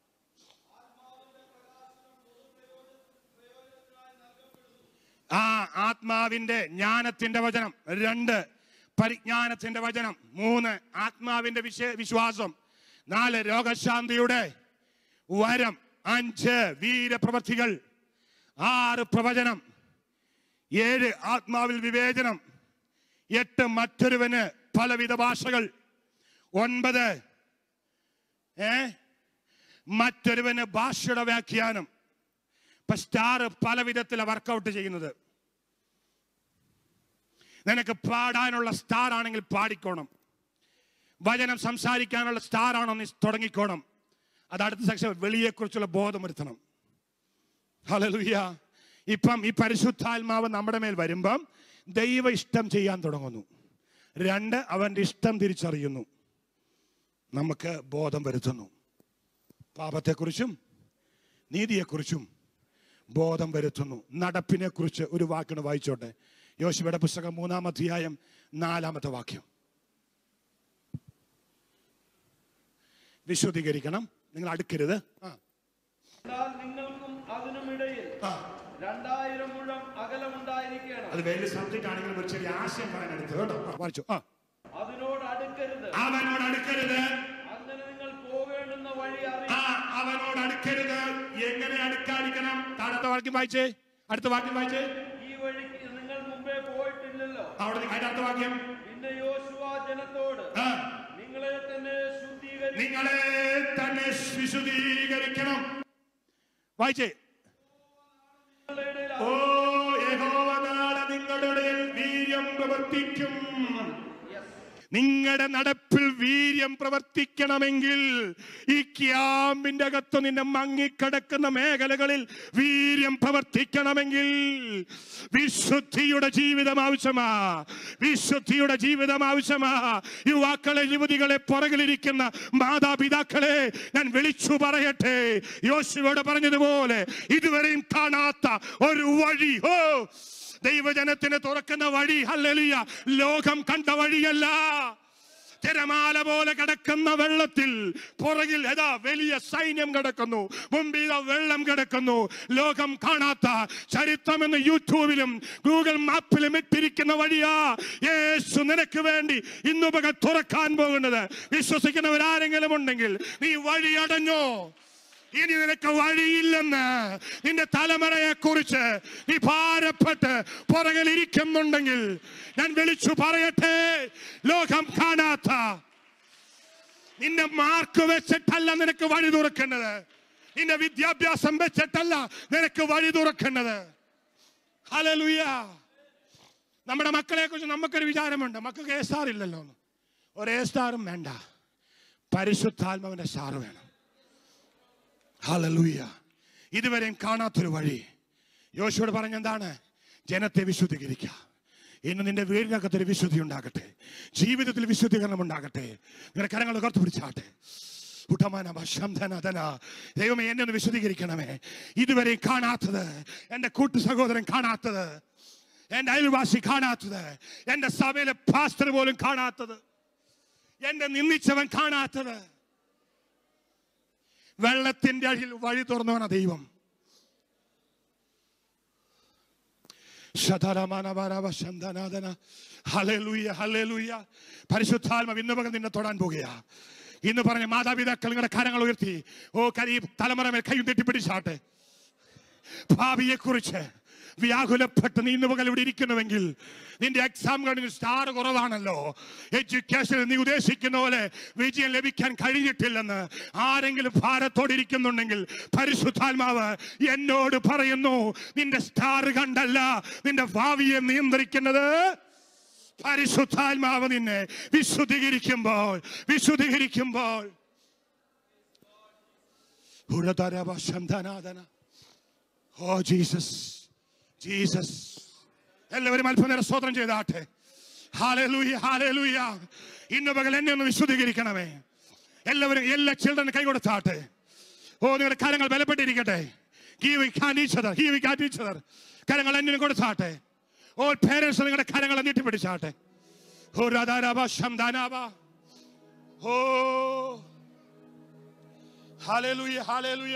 ആ ആത്മാവിന്റെ ജ്ഞാനത്തിന്റെ വചനം രണ്ട് പരിജ്ഞാനത്തിന്റെ വചനം മൂന്ന് ആത്മാവിന്റെ വിശ വിശ്വാസം നാല് രോഗശാന്തിയുടെ വരം അഞ്ച് വീരപ്രവർത്തികൾ ആറ് പ്രവചനം ഏഴ് ആത്മാവിൽ വിവേചനം എട്ട് മറ്റൊരുവന് പലവിധ ഭാഷകൾ ഒൻപത് ഏ മറ്റൊരുവന് ഭാഷയുടെ വ്യാഖ്യാനം ഇപ്പൊ സ്റ്റാർ പല വിധത്തിലാണ് വർക്കൗട്ട് ചെയ്യുന്നത് നിനക്ക് പാടാനുള്ള സ്റ്റാർ ആണെങ്കിൽ പാടിക്കോണം വചനം സംസാരിക്കാനുള്ള സ്റ്റാർ ആണോ നീ തുടങ്ങിക്കോണം അത് അടുത്ത സെക്ഷൻ വെളിയെക്കുറിച്ചുള്ള ബോധം വരുത്തണം ഹലലുയ്യ ഇപ്പം ഈ പരിശുദ്ധാത്മാവ് നമ്മുടെ മേൽ വരുമ്പം ദൈവ ഇഷ്ടം ചെയ്യാൻ തുടങ്ങുന്നു രണ്ട് അവന്റെ ഇഷ്ടം തിരിച്ചറിയുന്നു നമുക്ക് ബോധം വരുത്തുന്നു പാപത്തെക്കുറിച്ചും നീതിയെക്കുറിച്ചും ബോധം വരുത്തുന്നു നടപ്പിനെക്കുറിച്ച് ഒരു വാക്കിന് വായിച്ചോട്ടെ യോശുവയുടെ പുസ്തകം മൂന്നാം അധ്യായം നാലാമത്തെ വാക്യം വിശുദ്ധീകരിക്കണം നിങ്ങൾ അടുക്കരുത് ആ എന്നാൽ നിങ്ങൾക്കും അതിനുമിടയിൽ രണ്ടായിരം മുഴം അകലമുണ്ടായിരിക്കണം അത് വലിയ സബ്ജക്റ്റ് ആണെങ്കിലും ഒരു ചെറിയ ആശയം പറയാൻ എടുത്തു കേട്ടോ ആ, വായിച്ചു ആ അതിനോട് അടുക്കരുത് അവനോട് അടുക്കരുത് അങ്ങനെ നിങ്ങൾ പോകേണ്ടുന്ന വഴി ആ അറിയാം അവനോട് അടുക്കരുത് എങ്ങനെ അടുക്കാതിരിക്കണം അടുത്ത വാക്യം വായിച്ചേ അടുത്ത വാക്യം വായിച്ചേ ഈ വഴിക്ക് നിങ്ങൾ മുമ്പേ പോയിട്ടില്ലല്ലോ അവിടെ നി- അതിന്റെ അടുത്ത വാക്യം പിന്നെ യോശുവ ജനത്തോട് ആ, നിങ്ങളെ തന്നെ ശുദ്ധീകരിക്കും നിങ്ങളെ തന്നെ വിശുദ്ധീകരിക്കണം വായിച്ചേ ഓ യഹോവ നാളെ നിങ്ങളുടെ ഇടയിൽ വീര്യം പ്രവർത്തിക്കും നിങ്ങളുടെ നടപ്പിൽ വീര്യം പ്രവർത്തിക്കണമെങ്കിൽ ഈ ക്യാമ്പിന്റെ അകത്ത് നിന്നെ മങ്ങിക്കിടക്കുന്ന മേഖലകളിൽ വീര്യം പ്രവർത്തിക്കണമെങ്കിൽ വിശുദ്ധിയുടെ ജീവിതം ആവശ്യമാ വിശുദ്ധിയുടെ ജീവിതം ആവശ്യമാ യുവാക്കളെ യുവതികളെ പുറകിലിരിക്കുന്ന മാതാപിതാക്കളെ ഞാൻ വിളിച്ചു പറയട്ടെ യോശുവോട് പറഞ്ഞതുപോലെ ഇതുവരെയും കാണാത്ത ഒരു വഴി ഓ ദൈവജനത്തിന് തുറക്കുന്ന വഴി ഹല്ലേലൂയ ലോകം കണ്ട വഴിയല്ല തിരമാല പോലെ കിടക്കുന്ന വെള്ളത്തിൽ പുറകിൽ ഏതാ വലിയ സൈന്യം കിടക്കുന്നു മുമ്പിൽ ഇതാ വെള്ളം കിടക്കുന്നു ലോകം കാണാത്ത ചരിത്രമെന്ന് യൂട്യൂബിലും ഗൂഗിൾ മാപ്പിലും ഇട്ടിരിക്കുന്ന വഴിയാ യേശു നിനക്ക് വേണ്ടി ഇന്നു പകൽ തുറക്കാൻ പോകുന്നത് വിശ്വസിക്കുന്നവരാരെങ്കിലും ഉണ്ടെങ്കിൽ നീ വഴി അടഞ്ഞോ ഇനി നിനക്ക് വഴിയില്ലെന്ന് നിന്റെ തലമുറയെ കുറിച്ച് നീ ഭാരപ്പെട്ട് പുറകിൽ ഇരിക്കുന്നുണ്ടെങ്കിൽ ഞാൻ വിളിച്ചു പറയട്ടെ ലോകം കാണാത്ത നിന്റെ മാർക്ക് വെച്ചിട്ടല്ല നിനക്ക് വഴി തുറക്കേണ്ടത് നിന്റെ വിദ്യാഭ്യാസം വെച്ചിട്ടല്ല നിനക്ക് വഴി തുറക്കേണ്ടത് ഹല്ലേലൂയ നമ്മുടെ മക്കളെ കുറിച്ച് നമുക്കൊരു വിചാരമുണ്ട് മക്കൾക്ക് എ സ്റ്റാർ ഇല്ലല്ലോ എന്ന്. ഒരു എ സ്റ്റാറും വേണ്ട പരിശുദ്ധാത്മാവിന്റെ സ്റ്റാർ വേണം ഹല്ലേലൂയ ഇതുവരെയും കാണാത്തൊരു വഴി യോശുവോട് പറഞ്ഞെന്താണ് ജനത്തെ വിശുദ്ധീകരിക്കുക ഇന്ന് നിന്റെ വീടിനകത്തൊരു വിശുദ്ധി ഉണ്ടാകട്ടെ ജീവിതത്തിൽ വിശുദ്ധീകരണം ഉണ്ടാകട്ടെ നിങ്ങളുടെ കരങ്ങൾ ഉയർത്തി പിടിച്ചാട്ടെ ഉടമന ശംധനധന ദൈവമേ എന്നെ ഒന്ന് വിശുദ്ധീകരിക്കണമേ ഇതുവരെ കാണാത്തത് എൻ്റെ കൂട്ടു സഹോദരൻ കാണാത്തത് എൻ്റെ അയൽവാസി കാണാത്തത് എൻ്റെ സഭയിലെ പാസ്റ്റർ പോലും കാണാത്തത് എന്നെ നിന്ദിച്ചവൻ കാണാത്തത് വെള്ളത്തിന്റെ അടിയിൽ വഴി തുറന്നവന ദൈവം ശതരമാനവരവ ശന്തനാഥന. Hallelujah, hallelujah. പരിശുദ്ധാത്മാവ് ഇന്ന് പകൽ നിന്നെ തൊടാൻ പോകുകയാ ഇന്ന് പറഞ്ഞ മാതാപിതാക്കൾ നിങ്ങളുടെ കരങ്ങൾ ഉയർത്തി ഓ കരി തലമുറ മേൽ കൈയും തെറ്റിപ്പിടിച്ചാട്ടെ ഭാവിയെ കുറിച്ച് വ്യാകുലപ്പെട്ട് നീ ഇന്ന് പകൽ ഇവിടെ ഇരിക്കുന്നുവെങ്കിൽ നിന്റെ എക്സാം കഴിഞ്ഞ് സ്റ്റാർ കുറവാണല്ലോ എഡ്യൂക്കേഷനിൽ നീ ഉദ്ദേശിക്കുന്ന പോലെ വിജയം ലഭിക്കാൻ കഴിഞ്ഞിട്ടില്ലെന്ന് ആരെങ്കിലും ഭാരത്തോടെ ഇരിക്കുന്നുണ്ടെങ്കിൽ പരിശുദ്ധാത്മാവ് എന്നോട് പറയുന്നു നിന്റെ സ്റ്റാർ കണ്ടല്ല നിന്റെ ഭാവിയെ നിയന്ത്രിക്കുന്നത് പരിശുദ്ധാത്മാവ് നിന്നെ വിശുദ്ധീകരിക്കുമ്പോൾ വിശുദ്ധീകരിക്കുമ്പോൾ ഉടതരവ ശന്തനാഥന ഓ ജീസസ് ജീസസ് എല്ലാവരും അല്പനേരം സ്തോത്രം ചെയ്താട്ടെ ഹാലലൂയ ഹാലലൂയ ഇന്ന് പകൽ എന്നെ ഒന്ന് വിശുദ്ധീകരിക്കണമേ എല്ലാവരും എല്ലാ ചിൽഡ്രൻ കൈ കൊടുത്താട്ടെ ഓ നിങ്ങളുടെ കരങ്ങൾ ബലപ്പെട്ടിരിക്കട്ടെ കരങ്ങൾ എന്നെ കൊടുത്താട്ടെ ഓ പേരൻസ് നിങ്ങളുടെ കരങ്ങൾ നീട്ടി പിടിച്ചാട്ടെ ഓ രാധാരാബ ശംദാനാബ ഓ ഹാലലൂയ ഹാലലൂയ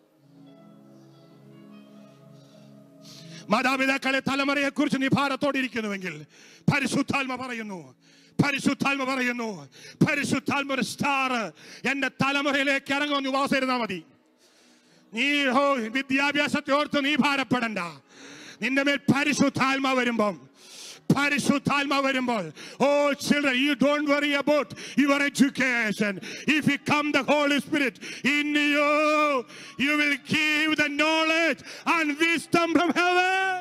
മാതാപിതാക്കളെ തലമുറയെ കുറിച്ച് നീ ഭാരത്തോടെ ഇരിക്കുന്നുവെങ്കിൽ പരിശുദ്ധാത്മ പറയുന്നു പരിശുദ്ധാത്മ പറയുന്നു പരിശുദ്ധാത്മ ഒരു സ്റ്റാർ എന്റെ തലമുറയിലേക്ക് ഇറങ്ങുമെന്ന് ഉപവാസം ഇരുന്നാ മതി നീ ഹോ വിദ്യാഭ്യാസത്തെ ഓർത്ത് നീ ഭാരപ്പെടണ്ട നിന്റെ മേൽ പരിശുദ്ധാത്മ വരുമ്പം പരിശുദ്ധാത്മ വരുമ്പോൾ ഓ children you don't worry about your education if you come the holy spirit in you you will give the knowledge and wisdom from heaven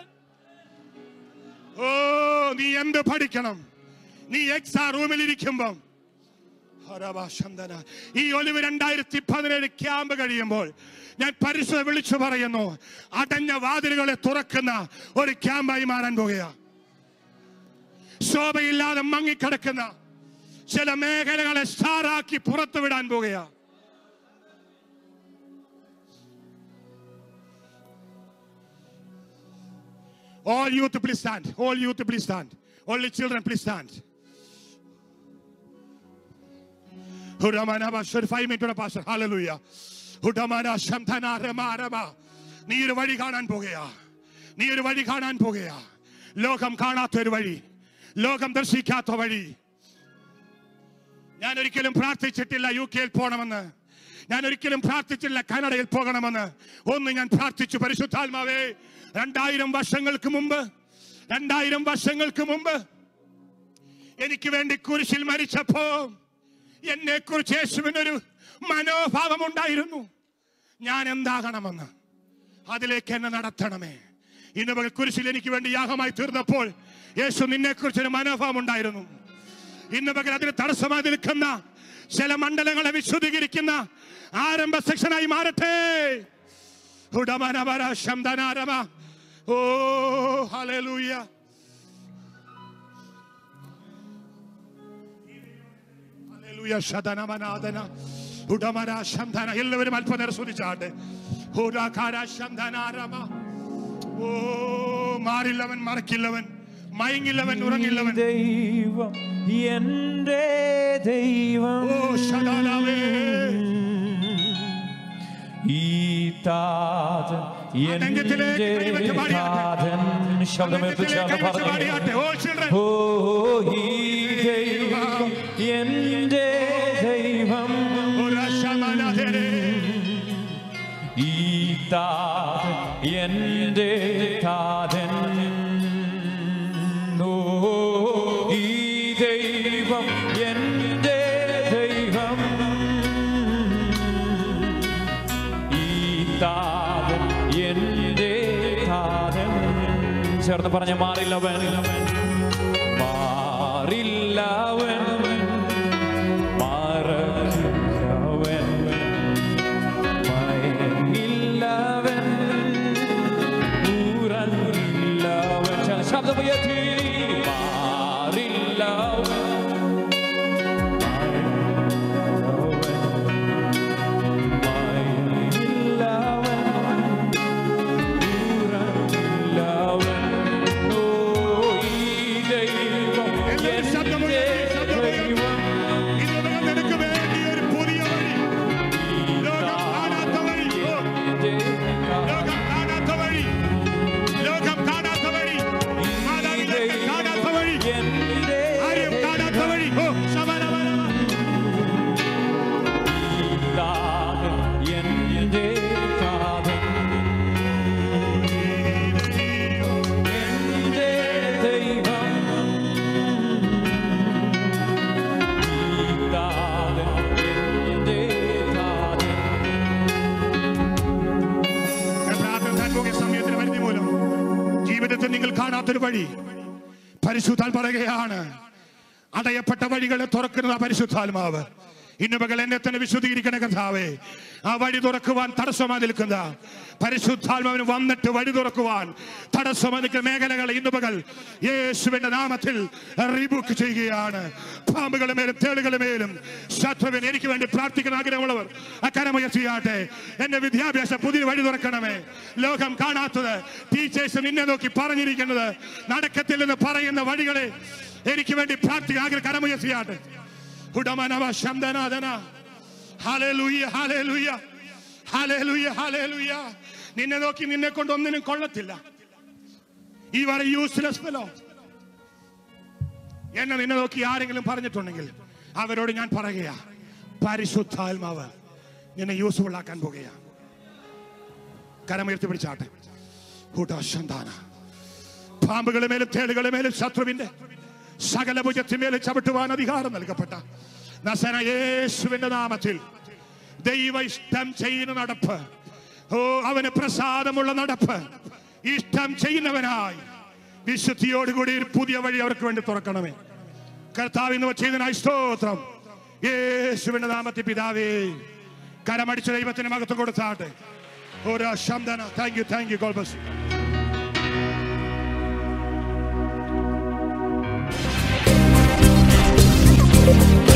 ഓ നീ എന്ത് പഠിക്കണം നീ എക്സാ റൂമിൽ ഇരിക്കുമ്പം ഹരവാശന്തന. ഈ ഒലിവ് രണ്ടായിരത്തി പതിനേഴ് ക്യാമ്പ് കഴിയുമ്പോൾ ഞാൻ പരിശുദ്ധ വിളിച്ചു പറയുന്നു അടഞ്ഞ വാതിലുകളെ തുറക്കുന്ന ഒരു ക്യാമ്പായി മാറാൻ പോകുക ശോഭയില്ലാതെ മങ്ങിക്കിടക്കുന്ന ചില മേഖലകളെ സ്റ്റാറാക്കി പുറത്തു വിടാൻ പോകുകയാ All youth, please stand. All youth, please stand. Only children, please stand. Huramana Bashar, five minutes, Pastor. Hallelujah. Hudamana Shamthana Rama Rama. നീ ഒരു വഴി കാണാൻ പോകുകയാ നീ ഒരു വഴി കാണാൻ പോകുകയാ ലോകം കാണാത്ത ഒരു വഴി ലോകം ദർശിക്കാത്ത വഴി ഞാൻ ഒരിക്കലും പ്രാർത്ഥിച്ചിട്ടില്ല യു കെയിൽ പോകണമെന്ന് ഞാൻ ഒരിക്കലും പ്രാർത്ഥിച്ചില്ല കാനഡയിൽ പോകണമെന്ന് ഒന്ന് ഞാൻ പ്രാർത്ഥിച്ചു പരിശുദ്ധാത്മാവേ രണ്ടായിരം വർഷങ്ങൾക്ക് മുമ്പ് രണ്ടായിരം വർഷങ്ങൾക്ക് മുമ്പ് എനിക്ക് വേണ്ടി കുരിശിൽ മരിച്ചപ്പോ എന്നെ കുറിച്ച് യേശുവിനൊരു മനോഭാവം ഉണ്ടായിരുന്നു ഞാൻ എന്താകണമെന്ന് അതിലേക്ക് എന്നെ നടത്തണമേ ഇന്ന് പകൽ കുരിശിൽ എനിക്ക് വേണ്ടി യാഗമായി തീർന്നപ്പോൾ യേശു നിന്നെ കുറിച്ചൊരു മനോഭാവം ഉണ്ടായിരുന്നു ഇന്ന് പകൽ അതിന് തടസ്സമായി നിൽക്കുന്ന ചില മണ്ഡലങ്ങളെ വിശുദ്ധീകരിക്കുന്ന ആരംഭ സെക്ഷനായി മാറട്ടെ ഉടമനവര ശബ്ദനാരമ ഓ ഹല്ലേലൂയ ഹല്ലേലൂയ ശതനമനാദന ഉടമര ശബ്ദന എല്ലാവരും അല്പനേരം ശ്രദ്ധിച്ചാട്ടെ ഹുരാകാര ശബ്ദനാരമ ഓ മാറില്ലവൻ മറക്കില്ലവൻ മയങ്ങില്ലവൻ ഉറങ്ങില്ലവൻ ദൈവം എന്റെ ദൈവം ഓ ശതാലാവേ ഈ താതൻ എന്റെ നെഞ്ചത്തിലേക്ക് കൈവച്ച് പാടിയാട്ടെ. താതൻ ശബ്ദമെത്തിച്ചാണ് കൈവച്ച് പറഞ്ഞു പാടിയാട്ടെ. ഓ children. ഓ ഈ ദൈവം എന്റെ ദൈവം ഓ രക്ഷാമാനാഥരെ. ഈ താതൻ എന്റെ താതൻ ഓ ഈ ദൈവം എന്റെ ദൈവം ഈ താതൻ എന്റെ താതൻ ചേർന്ന് പറഞ്ഞ മാറില്ലവൻ മാറില്ലവൻ മറക്കില്ലവൻ മയങ്ങില്ലവൻ ഉറങ്ങില്ലവൻ ച- ശബ്ദമുയർത്തി മാറില്ലവൻ മയങ്ങില്ലവൻ ഉറങ്ങില്ലവൻ ഓ ഈ ദൈവം എല്ലാവരും ശബ്ദമുയർത്തി, ശബ്ദമുയർത്തി. ദൈവം ഇന്ന് നിനക്ക് വേണ്ടി ഒരു പുതിയ വഴി ലോകം കാണാത്ത വഴി ഓ, ലോകം കാണാത്ത വഴി ലോകം കാണാത്ത വഴി മാതാപിതാക്കൾ കാണാത്ത വഴി ആരെയും കാണാത്ത വഴി ഓ ശബരമരമ. ഞാൻ പ്രാർത്ഥന താൻ പോകുന്ന സമയത്തിന് പരിധി മൂലം ജീവിതത്തിൽ നിങ്ങൾ കാണാത്തൊരു വഴി പരിശുദ്ധാൽ പറയുകയാണ് അടയപ്പെട്ട വഴികളെ തുറക്കുന്ന പരിശുദ്ധാത്മാവ് ഇന്ന് പകൽ എന്നെ തന്നെ വിശുദ്ധീകരിക്കണ കഥാവേ ആ വഴി തുറക്കുവാൻ തടസ്സമായി നിൽക്കുന്ന പരിശുദ്ധാത്മാവിന് വന്നിട്ട് വഴി തുറക്കുവാൻ തടസ്സമായി നിൽക്കുന്ന മേഖലകളെ ഇന്ന് പകൽ യേശുവിന്റെ നാമത്തിൽ റിബുക്ക് ചെയ്യുകയാണ് പാമ്പുകളുടെ മേലും തേളുകളുടെ മേലും ശത്രുവിന് എനിക്ക് വേണ്ടി പ്രാർത്ഥിക്കുന്ന ആഗ്രഹമുള്ളവർ അക്കരമുയർത്തിയാട്ടെ എന്റെ വിദ്യാഭ്യാസം പുതിയ വഴി തുറക്കണമേ ലോകം കാണാത്തത് ടീച്ചേഴ്സ് നിന്നെ നോക്കി പറഞ്ഞിരിക്കുന്നത് നടക്കത്തില്ലെന്ന് പറയുന്ന വഴികളെ എനിക്ക് വേണ്ടി പ്രാർത്ഥിക്കാൻ ആഗ്രഹം കരമുയർത്തിയാട്ടെ ഉടമനവ ശബ്ദനാഥന ഹല്ലേലൂയ ഹല്ലേലൂയ ഹല്ലേലൂയ ഹല്ലേലൂയ നിന്നെ നോക്കി നിന്നെ കൊണ്ട് ഒന്നിനും കൊള്ളത്തില്ല ഈ വരെ യൂസ്ലെസ് ഫെലോ എന്നെ നിന്നെ നോക്കി ആരെങ്കിലും പറഞ്ഞിട്ടുണ്ടെങ്കിൽ അവരോട് ഞാൻ പറയുകയാ പരിശുദ്ധാത്മാവ് നിന്നെ യൂസ്ഫുൾ ആക്കാൻ പോകുകയാ കരമുയർത്തി പിടിച്ചാട്ടെ കൂട്ടാശന്താന പാമ്പുകളെ മേലും തേളുകളെ മേലും ശത്രുവിന്റെ സകല ഭുജത്തിന്മേലും ചവിട്ടുവാൻ അധികാരം നൽകപ്പെട്ട നസന യേശുവിന്റെ നാമത്തിൽ ദൈവ ഇഷ്ടം ചെയ്യുന്ന നടപ്പ് ഓ അവന് പ്രസാദമുള്ള നടപ്പ് ഇഷ്ടം ചെയ്യുന്നവനായി വിശുദ്ധിയോടുകൂടി ഒരു പുതിയ വഴി അവർക്ക് വേണ്ടി തുറക്കണമേ കർത്താവ് ഇന്ന് ചെയ്തതിനായി സ്തോത്രം യേശുവിന്റെ നാമത്തിൽ പിതാവേ കരമടിച്ച ദൈവത്തിന് മകത്വം കൊടുത്താട്ടെ ഒരു ശബ്ദന താങ്ക് യു താങ്ക് യു ഗോൾബസ് യേശുവേ